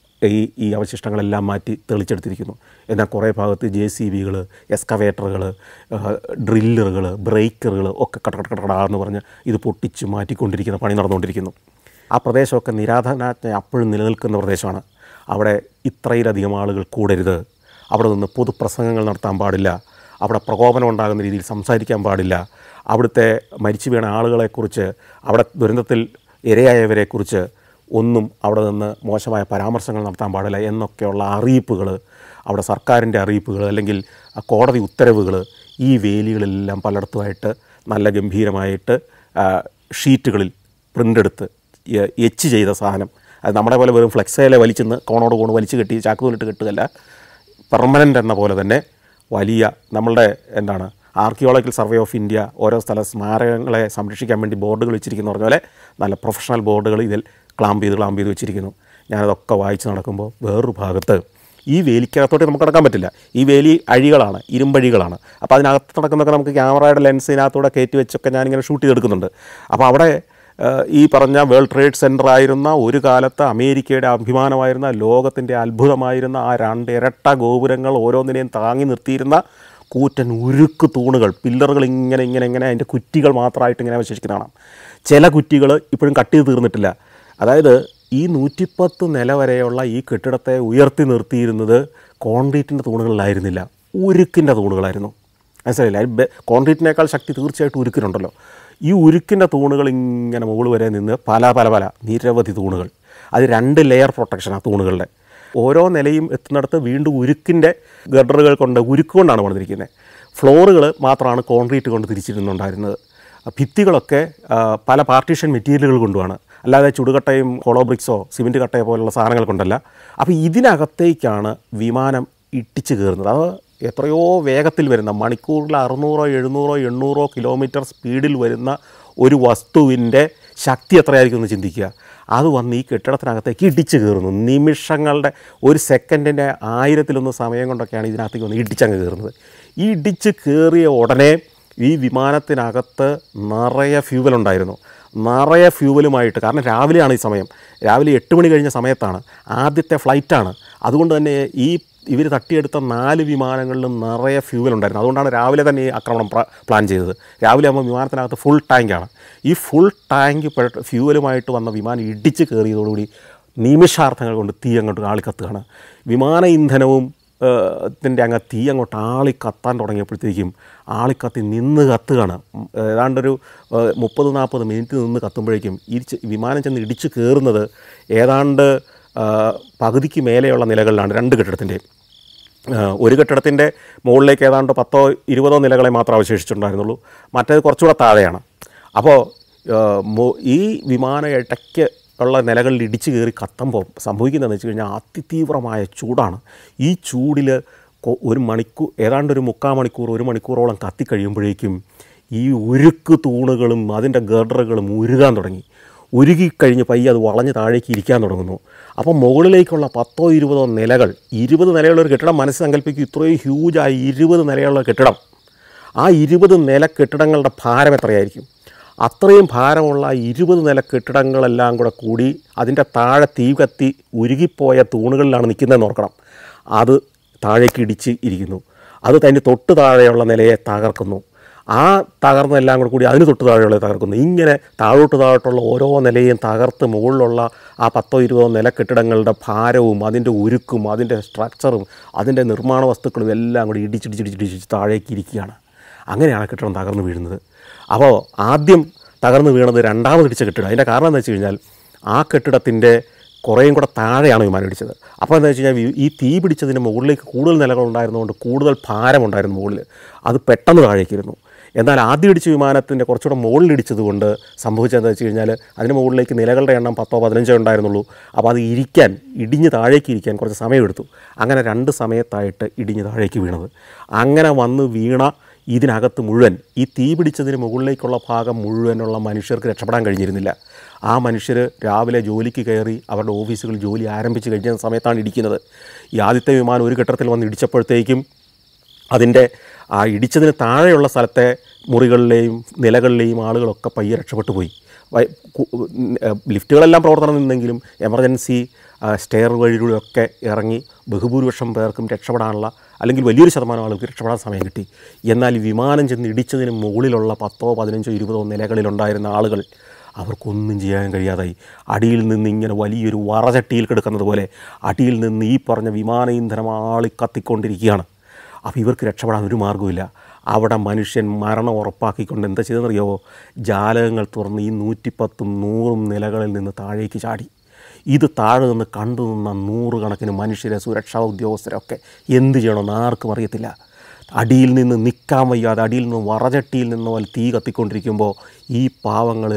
ഈ ഈ അവശിഷ്ടങ്ങളെല്ലാം മാറ്റി തെളിച്ചെടുത്തിരിക്കുന്നു എന്നാൽ കുറേ ഭാഗത്ത് ജെ സി ബികൾ എക്സ്കവേറ്ററുകൾ ഡ്രില്ലറുകൾ ബ്രേക്കറുകൾ ഒക്കെ കട കട കട എന്ന് പറഞ്ഞ് ഇത് പൊട്ടിച്ച് മാറ്റിക്കൊണ്ടിരിക്കുന്ന പണി നടന്നുകൊണ്ടിരിക്കുന്നു ആ പ്രദേശമൊക്കെ നിരാധനാജ്ഞ അപ്പോഴും നിലനിൽക്കുന്ന പ്രദേശമാണ് അവിടെ ഇത്രയിലധികം ആളുകൾ കൂടരുത് അവിടെ നിന്ന് പൊതുപ്രസംഗങ്ങൾ നടത്താൻ പാടില്ല അവിടെ പ്രകോപനം ഉണ്ടാകുന്ന രീതിയിൽ സംസാരിക്കാൻ പാടില്ല അവിടുത്തെ മരിച്ചു വീണ ആളുകളെക്കുറിച്ച് അവിടെ ദുരന്തത്തിൽ ഇരയായവരെക്കുറിച്ച് ഒന്നും അവിടെ നിന്ന് മോശമായ പരാമർശങ്ങൾ നടത്താൻ പാടില്ല എന്നൊക്കെയുള്ള അറിയിപ്പുകൾ അവിടെ സർക്കാരിൻ്റെ അറിയിപ്പുകൾ അല്ലെങ്കിൽ ആ കോടതി ഉത്തരവുകൾ ഈ വേലികളെല്ലാം പലയിടത്തുമായിട്ട് നല്ല ഗംഭീരമായിട്ട് ആ, ഷീറ്റുകളിൽ പ്രിൻ്റ് എടുത്ത് എ- എച്ച് ചെയ്ത സാധനം അത് നമ്മുടെ പോലെ വെറും ഫ്ലെക്സയിലെ വലിച്ചെന്ന് കോണോട് കോണ് വലിച്ചു കെട്ടി ചാക്കുതലിട്ട് കെട്ടുകയല്ല പെർമനൻ്റ് എന്ന പോലെ തന്നെ വലിയ നമ്മളുടെ എന്താണ് ആർക്കിയോളജിക്കൽ സർവേ ഓഫ് ഇന്ത്യ ഓരോ സ്ഥല സ്മാരകങ്ങളെ സംരക്ഷിക്കാൻ വേണ്ടി ബോർഡുകൾ വെച്ചിരിക്കുന്ന പറഞ്ഞ പോലെ നല്ല പ്രൊഫഷണൽ ബോർഡുകൾ ഇതിൽ ക്ലാമ്പ് ചെയ്ത് ക്ലാമ്പ് ചെയ്ത് വെച്ചിരിക്കുന്നു ഞാനതൊക്കെ വായിച്ച് നടക്കുമ്പോൾ വേറൊരു ഭാഗത്ത് ഈ വേലിക്കകത്തോട്ട് നമുക്ക് നടക്കാൻ പറ്റില്ല ഈ വേലി അഴികളാണ് ഇരുമ്പഴികളാണ് അപ്പോൾ അതിനകത്ത് നടക്കുന്നതൊക്കെ നമുക്ക് ക്യാമറയുടെ ലെൻസിനകത്തൂടെ കയറ്റി വെച്ചൊക്കെ ഞാനിങ്ങനെ ഷൂട്ട് ചെയ്തെടുക്കുന്നുണ്ട് അപ്പോൾ അവിടെ ഏഹ്, ഈ പറഞ്ഞ വേൾഡ് ട്രേഡ് സെൻറ്റർ ആയിരുന്ന ഒരു കാലത്ത് അമേരിക്കയുടെ അഭിമാനമായിരുന്ന ലോകത്തിൻ്റെ അത്ഭുതമായിരുന്ന ആ രണ്ട് ഇരട്ട ഗോപുരങ്ങൾ ഓരോന്നിനെയും താങ്ങി നിർത്തിയിരുന്ന കൂറ്റൻ ഉരുക്ക് തൂണുകൾ പില്ലറുകൾ ഇങ്ങനെ ഇങ്ങനെ ഇങ്ങനെ അതിൻ്റെ കുറ്റികൾ മാത്രമായിട്ട് ഇങ്ങനെ അവശേഷിക്കുന്ന കാണാം ചില കുറ്റികൾ ഇപ്പോഴും കട്ട് ചെയ്ത് തീർന്നിട്ടില്ല അതായത് ഈ നൂറ്റിപ്പത്ത് നില വരെയുള്ള ഈ കെട്ടിടത്തെ ഉയർത്തി നിർത്തിയിരുന്നത് കോൺക്രീറ്റിൻ്റെ തൂണുകളിലായിരുന്നില്ല ഉരുക്കിൻ്റെ തൂണുകളായിരുന്നു മനസ്സിലായില്ല അതിൽ ബെ- കോൺക്രീറ്റിനേക്കാൾ ശക്തി തീർച്ചയായിട്ടും ഉരുക്കിനുണ്ടല്ലോ ഈ ഉരുക്കിൻ്റെ തൂണുകൾ ഇങ്ങനെ മുകളിൽ വരെ നിന്ന് പല പല പല നിരവധി തൂണുകൾ അത് രണ്ട് ലെയർ പ്രൊട്ടക്ഷൻ ആ തൂണുകളുടെ ഓരോ നിലയും എത്തുന്നിടത്ത് വീണ്ടും ഉരുക്കിൻ്റെ ഗഡറുകൾ കൊണ്ട് ഉരുക്ക് കൊണ്ടാണ് പണിതിരിക്കുന്നത് ഫ്ലോറുകൾ മാത്രമാണ് കോൺക്രീറ്റ് കൊണ്ട് തിരിച്ചിരുന്നുണ്ടായിരുന്നത് ഭിത്തികളൊക്കെ ആ, പല പാർട്ടീഷൻ മെറ്റീരിയലുകൾ കൊണ്ടുമാണ് അല്ലാതെ ചുടുകട്ടയും ഹോളോ ബ്രിക്സോ സിമെൻറ്റ് കട്ടയോ പോലുള്ള സാധനങ്ങൾ കൊണ്ടല്ല അപ്പോൾ ഇതിനകത്തേക്കാണ് വിമാനം ഇട്ടിച്ച് കയറുന്നത് അത് എത്രയോ വേഗത്തിൽ വരുന്ന മണിക്കൂറിൽ അറുന്നൂറോ എഴുന്നൂറോ എണ്ണൂറോ കിലോമീറ്റർ സ്പീഡിൽ വരുന്ന ഒരു വസ്തുവിൻ്റെ ശക്തി എത്രയായിരിക്കും എന്ന് ചിന്തിക്കുക അത് വന്ന് ഈ കെട്ടിടത്തിനകത്തേക്ക് ഇടിച്ച് കയറുന്നു നിമിഷങ്ങളുടെ ഒരു സെക്കൻഡിൻ്റെ ആയിരത്തിലൊന്ന് സമയം കൊണ്ടൊക്കെയാണ് ഇതിനകത്തേക്ക് വന്ന് ഇടിച്ചങ്ങ് കയറുന്നത് ഈ ഇടിച്ച് കയറിയ ഉടനെ ഈ വിമാനത്തിനകത്ത് നിറയെ ഫ്യൂവൽ ഉണ്ടായിരുന്നു നിറയെ ഫ്യൂവലുമായിട്ട് കാരണം രാവിലെയാണ് ഈ സമയം രാവിലെ എട്ട് മണി കഴിഞ്ഞ സമയത്താണ് ആദ്യത്തെ ഫ്ലൈറ്റാണ് അതുകൊണ്ട് തന്നെ ഈ ഇവർ തട്ടിയെടുത്ത നാല് വിമാനങ്ങളിലും നിറയെ ഫ്യൂവൽ ഉണ്ടായിരുന്നു അതുകൊണ്ടാണ് രാവിലെ തന്നെ ഈ ആക്രമണം പ്ര- പ്ലാൻ ചെയ്തത് രാവിലെ ആകുമ്പോൾ വിമാനത്തിനകത്ത് ഫുൾ ടാങ്കാണ് ഈ ഫുൾ ടാങ്ക് പെ- ഫ്യൂവലുമായിട്ട് വന്ന വിമാനം ഇടിച്ച് കയറിയതോടുകൂടി നിമിഷാർത്ഥങ്ങൾ കൊണ്ട് തീ അങ്ങോട്ട് ആളിക്കത്തുകയാണ് വിമാന ഇന്ധനവും ത്തിൻ്റെ അങ്ങ് തീ അങ്ങോട്ട് ആളി കത്താൻ തുടങ്ങിയപ്പോഴത്തേക്കും ആളിക്കത്തി നിന്ന് കത്തുകയാണ് ഉം, ഏതാണ്ടൊരു ഏഹ്, മുപ്പത് നാൽപ്പത് മിനിറ്റ് നിന്ന് കത്തുമ്പോഴേക്കും ഈ ചെ- വിമാനം ചെന്ന് ഇടിച്ച് കയറുന്നത് ഏതാണ്ട് ആ, പകുതിക്ക് മേലെയുള്ള നിലകളിലാണ് രണ്ട് കെട്ടിടത്തിൻ്റെയും ആ, ഒരു കെട്ടിടത്തിൻ്റെ മുകളിലേക്ക് ഏതാണ്ട് പത്തോ ഇരുപതോ നിലകളെ മാത്രമേ അവശേഷിച്ചിട്ടുണ്ടായിരുന്നുള്ളൂ മറ്റേത് കുറച്ചുകൂടെ താഴെയാണ് അപ്പോൾ ആ, മു- ഈ വിമാനം ഇടയ്ക്ക് ഉള്ള നിലകളിൽ ഇടിച്ചു കയറി കത്തുമ്പോൾ സംഭവിക്കുന്നതെന്ന് വെച്ച് കഴിഞ്ഞാൽ അതിതീവ്രമായ ചൂടാണ് ഈ ചൂടിൽ കൊ- ഒരു മണിക്കൂർ ഏതാണ്ട് ഒരു മുക്കാൽ മണിക്കൂർ ഒരു മണിക്കൂറോളം കത്തിക്കഴിയുമ്പോഴേക്കും ഈ ഉരുക്ക് തൂണുകളും അതിൻ്റെ ഗർഡറുകളും ഉരുകാൻ തുടങ്ങി ഉരുകിക്കഴിഞ്ഞ് പയ്യെ അത് വളഞ്ഞ് താഴേക്ക് ഇരിക്കാൻ തുടങ്ങുന്നു അപ്പം മുകളിലേക്കുള്ള പത്തോ ഇരുപതോ നിലകൾ ഇരുപത് നിലയുള്ള ഒരു കെട്ടിടം മനസ്സ് സങ്കല്പിക്കും ഇത്രയും ഹ്യൂജായ ഇരുപത് നിലയുള്ള കെട്ടിടം ആ ഇരുപത് നില കെട്ടിടങ്ങളുടെ ഭാരം എത്രയായിരിക്കും അത്രയും ഭാരമുള്ള ഇരുപത് നില കെട്ടിടങ്ങളെല്ലാം കൂടെ കൂടി അതിൻ്റെ താഴെ തീ കത്തി ഉരുകിപ്പോയ തൂണുകളിലാണ് നിൽക്കുന്നതെന്ന് ഓർക്കണം അത് താഴേക്ക് ഇടിച്ച് ഇരിക്കുന്നു അത് അതിൻ്റെ തൊട്ട് താഴെയുള്ള നിലയെ തകർക്കുന്നു ആ തകർന്നെല്ലാം കൂടെ കൂടി അതിന് തൊട്ട് താഴെയുള്ള തകർക്കുന്നു ഇങ്ങനെ താഴോട്ട് താഴോട്ടുള്ള ഓരോ നിലയും തകർത്ത് മുകളിലുള്ള ആ പത്തോ ഇരുപതോ നില കെട്ടിടങ്ങളുടെ ഭാരവും അതിൻ്റെ ഉരുക്കും അതിൻ്റെ സ്ട്രക്ചറും അതിൻ്റെ നിർമ്മാണ വസ്തുക്കളും എല്ലാം കൂടി ഇടിച്ചിടിച്ചിടിച്ചിടിച്ച് താഴേക്ക് ഇരിക്കുകയാണ് അങ്ങനെയാണ് ആ കെട്ടിടം തകർന്നു വീഴുന്നത് അപ്പോൾ ആദ്യം തകർന്നു വീണത് രണ്ടാമത് ഇടിച്ച കെട്ടിടം അതിൻ്റെ കാരണം എന്താ വെച്ച് കഴിഞ്ഞാൽ ആ കെട്ടിടത്തിൻ്റെ കുറേയും കൂടെ താഴെയാണ് വിമാനം ഇടിച്ചത് അപ്പോൾ എന്താ വെച്ച് കഴിഞ്ഞാൽ ഈ- ഈ തീ പിടിച്ചതിന് മുകളിലേക്ക് കൂടുതൽ നിലകളുണ്ടായിരുന്നതുകൊണ്ട് കൂടുതൽ ഭാരമുണ്ടായിരുന്നു മുകളിൽ അത് പെട്ടെന്ന് താഴേക്കിരുന്നു എന്നാൽ ആദ്യം ഇടിച്ച വിമാനത്തിൻ്റെ കുറച്ചുകൂടെ മുകളിൽ ഇടിച്ചതുകൊണ്ട് സംഭവിച്ചതെന്ന് വെച്ച് കഴിഞ്ഞാൽ അതിന് മുകളിലേക്ക് നിലകളുടെ എണ്ണം പത്തോ പതിനഞ്ചോ ഉണ്ടായിരുന്നുള്ളൂ അപ്പോൾ അത് ഇരിക്കാൻ ഇടിഞ്ഞ് താഴേക്ക് ഇരിക്കാൻ കുറച്ച് സമയമെടുത്തു അങ്ങനെ രണ്ട് സമയത്തായിട്ട് ഇടിഞ്ഞ് താഴേക്ക് വീണത് അങ്ങനെ വന്ന് വീണ ഇതിനകത്ത് മുഴുവൻ ഈ തീ പിടിച്ചതിന് മുകളിലേക്കുള്ള ഭാഗം മുഴുവനുള്ള മനുഷ്യർക്ക് രക്ഷപ്പെടാൻ കഴിഞ്ഞിരുന്നില്ല ആ മനുഷ്യർ രാവിലെ ജോലിക്ക് കയറി അവരുടെ ഓഫീസുകളിൽ ജോലി ആരംഭിച്ച് കഴിഞ്ഞ സമയത്താണ് ഇടിക്കുന്നത് ഈ ആദ്യത്തെ വിമാനം ഒരു ഘട്ടത്തിൽ വന്ന് ഇടിച്ചപ്പോഴത്തേക്കും അതിൻ്റെ ആ ഇടിച്ചതിന് താഴെയുള്ള സ്ഥലത്തെ മുറികളിലെയും നിലകളിലെയും ആളുകളൊക്കെ പയ്യെ രക്ഷപ്പെട്ടു പോയി വൈ- കു- ഏ, ലിഫ്റ്റുകളെല്ലാം പ്രവർത്തനം നിന്നെങ്കിലും എമർജൻസി ആ, സ്റ്റെയർ വഴിയിലൂടെയൊക്കെ ഇറങ്ങി ബഹുഭൂരിപക്ഷം പേർക്കും രക്ഷപ്പെടാനുള്ള അല്ലെങ്കിൽ വലിയൊരു ശതമാനം ആളുകൾക്ക് രക്ഷപ്പെടാൻ സമയം കിട്ടി എന്നാൽ ഈ വിമാനം ചെന്ന് ഇടിച്ചതിന് മുകളിലുള്ള പത്തോ പതിനഞ്ചോ ഇരുപതോ നിലകളിലുണ്ടായിരുന്ന ആളുകൾ അവർക്കൊന്നും ചെയ്യാൻ കഴിയാതായി അടിയിൽ നിന്ന് ഇങ്ങനെ വലിയൊരു വറചട്ടിയിൽ കിടക്കുന്നത് പോലെ അടിയിൽ നിന്ന് ഈ പറഞ്ഞ വിമാന ഇന്ധനം ആളി കത്തിക്കൊണ്ടിരിക്കുകയാണ് അപ്പോൾ ഇവർക്ക് രക്ഷപ്പെടാൻ ഒരു മാർഗ്ഗവുമില്ല അവിടെ മനുഷ്യൻ മരണം ഉറപ്പാക്കിക്കൊണ്ട് എന്താ ചെയ്തെന്നറിയാവോ ജാലകങ്ങൾ തുറന്ന് ഈ നൂറ്റിപ്പത്തും നൂറും നിലകളിൽ നിന്ന് താഴേക്ക് ചാടി ഇത് താഴെ നിന്ന് കണ്ടു നിന്ന നൂറുകണക്കിന് മനുഷ്യരെ സുരക്ഷാ ഉദ്യോഗസ്ഥരൊക്കെ എന്ത് ചെയ്യണമെന്ന് ആർക്കും അറിയത്തില്ല അടിയിൽ നിന്ന് നിൽക്കാൻ വയ്യാതെ അടിയിൽ നിന്ന് വറചട്ടിയിൽ നിന്ന് പോലെ തീ കത്തിക്കൊണ്ടിരിക്കുമ്പോൾ ഈ പാവങ്ങൾ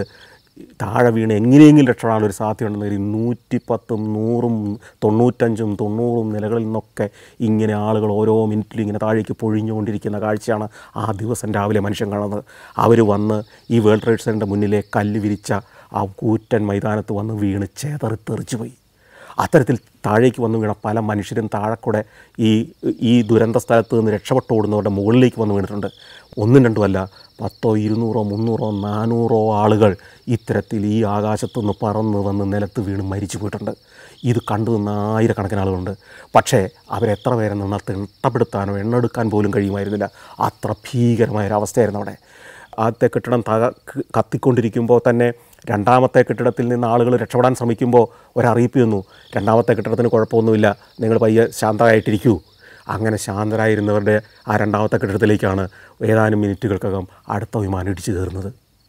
താഴെ വീണ് എങ്ങനെയെങ്കിലും രക്ഷപ്പെടാനുള്ള ഒരു സാധ്യതയുണ്ടെന്ന് കരുതി നൂറ്റിപ്പത്തും നൂറും തൊണ്ണൂറ്റഞ്ചും തൊണ്ണൂറും നിലകളിൽ നിന്നൊക്കെ ഇങ്ങനെ ആളുകൾ ഓരോ മിനിറ്റിലും ഇങ്ങനെ താഴേക്ക് പൊഴിഞ്ഞുകൊണ്ടിരിക്കുന്ന കാഴ്ചയാണ് ആ ദിവസം രാവിലെ മനുഷ്യൻ കാണുന്നത് അവർ വന്ന് ഈ വേൾഡ് ട്രേഡ് സെൻ്ററിൻ്റെ മുന്നിലെ കല്ല് വിരിച്ച ആ കൂറ്റൻ മൈതാനത്ത് വന്ന് വീണ് ചേതറി തെറിച്ചു പോയി അത്തരത്തിൽ താഴേക്ക് വന്ന് വീണ പല മനുഷ്യരും താഴെക്കൂടെ ഈ ഈ ദുരന്ത സ്ഥലത്ത് നിന്ന് രക്ഷപ്പെട്ട് ഓടുന്നവരുടെ മുകളിലേക്ക് വന്ന് വീണിട്ടുണ്ട് ഒന്നും രണ്ടുമല്ല പത്തോ ഇരുന്നൂറോ മുന്നൂറോ നാനൂറോ ആളുകൾ ഇത്തരത്തിൽ ഈ ആകാശത്തുനിന്ന് പറന്ന് വന്ന് നിലത്ത് വീണ് മരിച്ചു പോയിട്ടുണ്ട് ഇത് കണ്ടു നിന്ന ആയിരക്കണക്കിന് ആളുകളുണ്ട് പക്ഷേ അവരെത്ര പേരെ നിന്നാൽ തിട്ടപ്പെടുത്താനോ എണ്ണെടുക്കാൻ പോലും കഴിയുമായിരുന്നില്ല അത്ര ഭീകരമായ ഒരു അവസ്ഥയായിരുന്നു അവിടെ ആദ്യത്തെ കെട്ടിടം തക കത്തിക്കൊണ്ടിരിക്കുമ്പോൾ തന്നെ രണ്ടാമത്തെ കെട്ടിടത്തിൽ നിന്ന് ആളുകൾ രക്ഷപ്പെടാൻ ശ്രമിക്കുമ്പോൾ ഒരറിയിപ്പ് വന്നു രണ്ടാമത്തെ കെട്ടിടത്തിന് കുഴപ്പമൊന്നുമില്ല നിങ്ങൾ പയ്യെ ശാന്തരായിട്ടിരിക്കൂ അങ്ങനെ ശാന്തരായിരുന്നവരുടെ ആ രണ്ടാമത്തെ കെട്ടിടത്തിലേക്കാണ് ഏതാനും മിനിറ്റുകൾക്കകം അടുത്ത വിമാനം ഇടിച്ചു കയറുന്നത്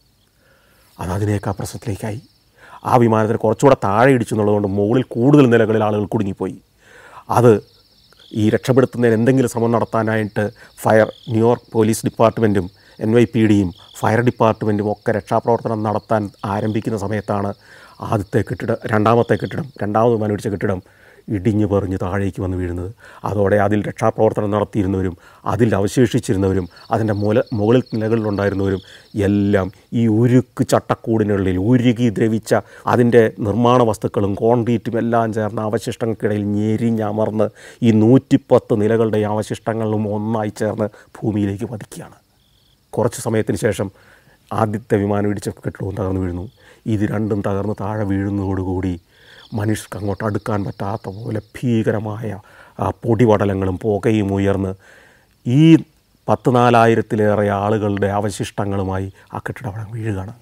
അത് അതിനേക്കാൾ പ്രശ്നത്തിലേക്കായി ആ വിമാനത്തിന് കുറച്ചുകൂടെ താഴെ ഇടിച്ചു എന്നുള്ളതുകൊണ്ട് മുകളിൽ കൂടുതൽ നിലകളിൽ ആളുകൾ കുടുങ്ങിപ്പോയി അത് ഈ രക്ഷപ്പെടുത്തുന്നതിന് എന്തെങ്കിലും ശ്രമം നടത്താനായിട്ട് ഫയർ ന്യൂയോർക്ക് പോലീസ് ഡിപ്പാർട്ട്മെൻറ്റും എൻ വൈ പി ഡിയും ഫയർ ഡിപ്പാർട്ട്മെൻറ്റും ഒക്കെ രക്ഷാപ്രവർത്തനം നടത്താൻ ആരംഭിക്കുന്ന സമയത്താണ് ആദ്യത്തെ കെട്ടിടം രണ്ടാമത്തെ കെട്ടിടം രണ്ടാമത് വിമാനം ഇടിച്ച കെട്ടിടം ഇടിഞ്ഞു പറിഞ്ഞ് താഴേക്ക് വന്ന് വീഴുന്നത് അതോടെ അതിൽ രക്ഷാപ്രവർത്തനം നടത്തിയിരുന്നവരും അതിൽ അവശേഷിച്ചിരുന്നവരും അതിൻ്റെ മുല മുകളിൽ നിലകളിലുണ്ടായിരുന്നവരും എല്ലാം ഈ ഉരുക്ക് ചട്ടക്കൂടിനുള്ളിൽ ഉരുകി ദ്രവിച്ച അതിൻ്റെ നിർമ്മാണ വസ്തുക്കളും കോൺക്രീറ്റും എല്ലാം ചേർന്ന അവശിഷ്ടങ്ങൾക്കിടയിൽ ഞെരിഞ്ഞമർന്ന് ഈ നൂറ്റിപ്പത്ത് നിലകളുടെ ഈ അവശിഷ്ടങ്ങളും ഒന്നായി ചേർന്ന് ഭൂമിയിലേക്ക് പതിക്കുകയാണ് കുറച്ച് സമയത്തിന് ശേഷം ആദ്യത്തെ വിമാനം ഇടിച്ച കെട്ടിടവും തകർന്നു വീഴുന്നു ഇത് രണ്ടും തകർന്ന് താഴെ വീഴുന്നതോടുകൂടി മനുഷ്യർക്ക് അങ്ങോട്ട് അടുക്കാൻ പറ്റാത്ത പോലെ ഭീകരമായ ആ, പൊടിപടലങ്ങളും പുകയും ഉയർന്ന് ഈ പത്ത് നാലായിരത്തിലേറെ ആളുകളുടെ അവശിഷ്ടങ്ങളുമായി ആ കെട്ടിടം അവിടെ വീഴുകയാണ്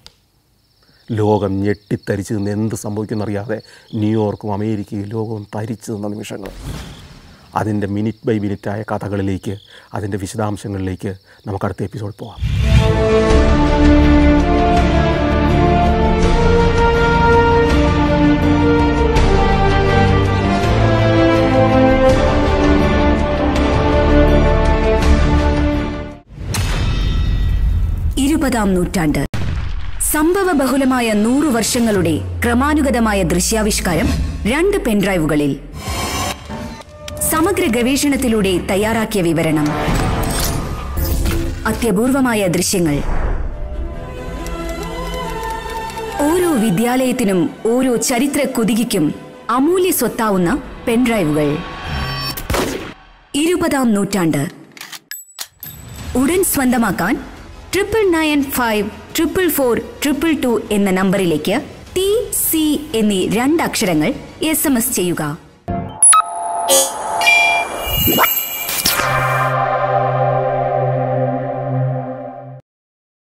ലോകം ഞെട്ടിത്തരിച്ച് നിന്ന് എന്ത് സംഭവിക്കുന്നറിയാതെ ന്യൂയോർക്കും അമേരിക്കയും ലോകവും തരിച്ചു നിന്ന നിമിഷങ്ങൾ അതിൻ്റെ മിനിറ്റ് ബൈ മിനിറ്റായ കഥകളിലേക്ക് അതിൻ്റെ വിശദാംശങ്ങളിലേക്ക് നമുക്ക് അടുത്ത എപ്പിസോഡ് പോകാം ഇരുപതാം നൂറ്റാണ്ട് സംഭവബഹുലമായ നൂറു വർഷങ്ങളുടെ ക്രമാനുഗതമായ ദൃശ്യാവിഷ്കാരം രണ്ട് പെൻഡ്രൈവുകളിൽ സമഗ്ര ഗവേഷണത്തിലൂടെ തയ്യാറാക്കിയ വിവരണം അത്യപൂർവമായ ദൃശ്യങ്ങൾ ഓരോ വിദ്യാലയത്തിനും ഓരോ ചരിത്ര കുതികിക്കും അമൂല്യ സ്വത്താവുന്ന പെൻഡ്രൈവുകൾ ഇരുപതാം നൂറ്റാണ്ട് ഉടൻ സ്വന്തമാക്കാൻ triple nine five triple four triple two എന്ന നമ്പറിലേക്ക് ടി സി എന്നീ രണ്ടക്ഷരങ്ങൾ എസ് എം എസ് ചെയ്യുക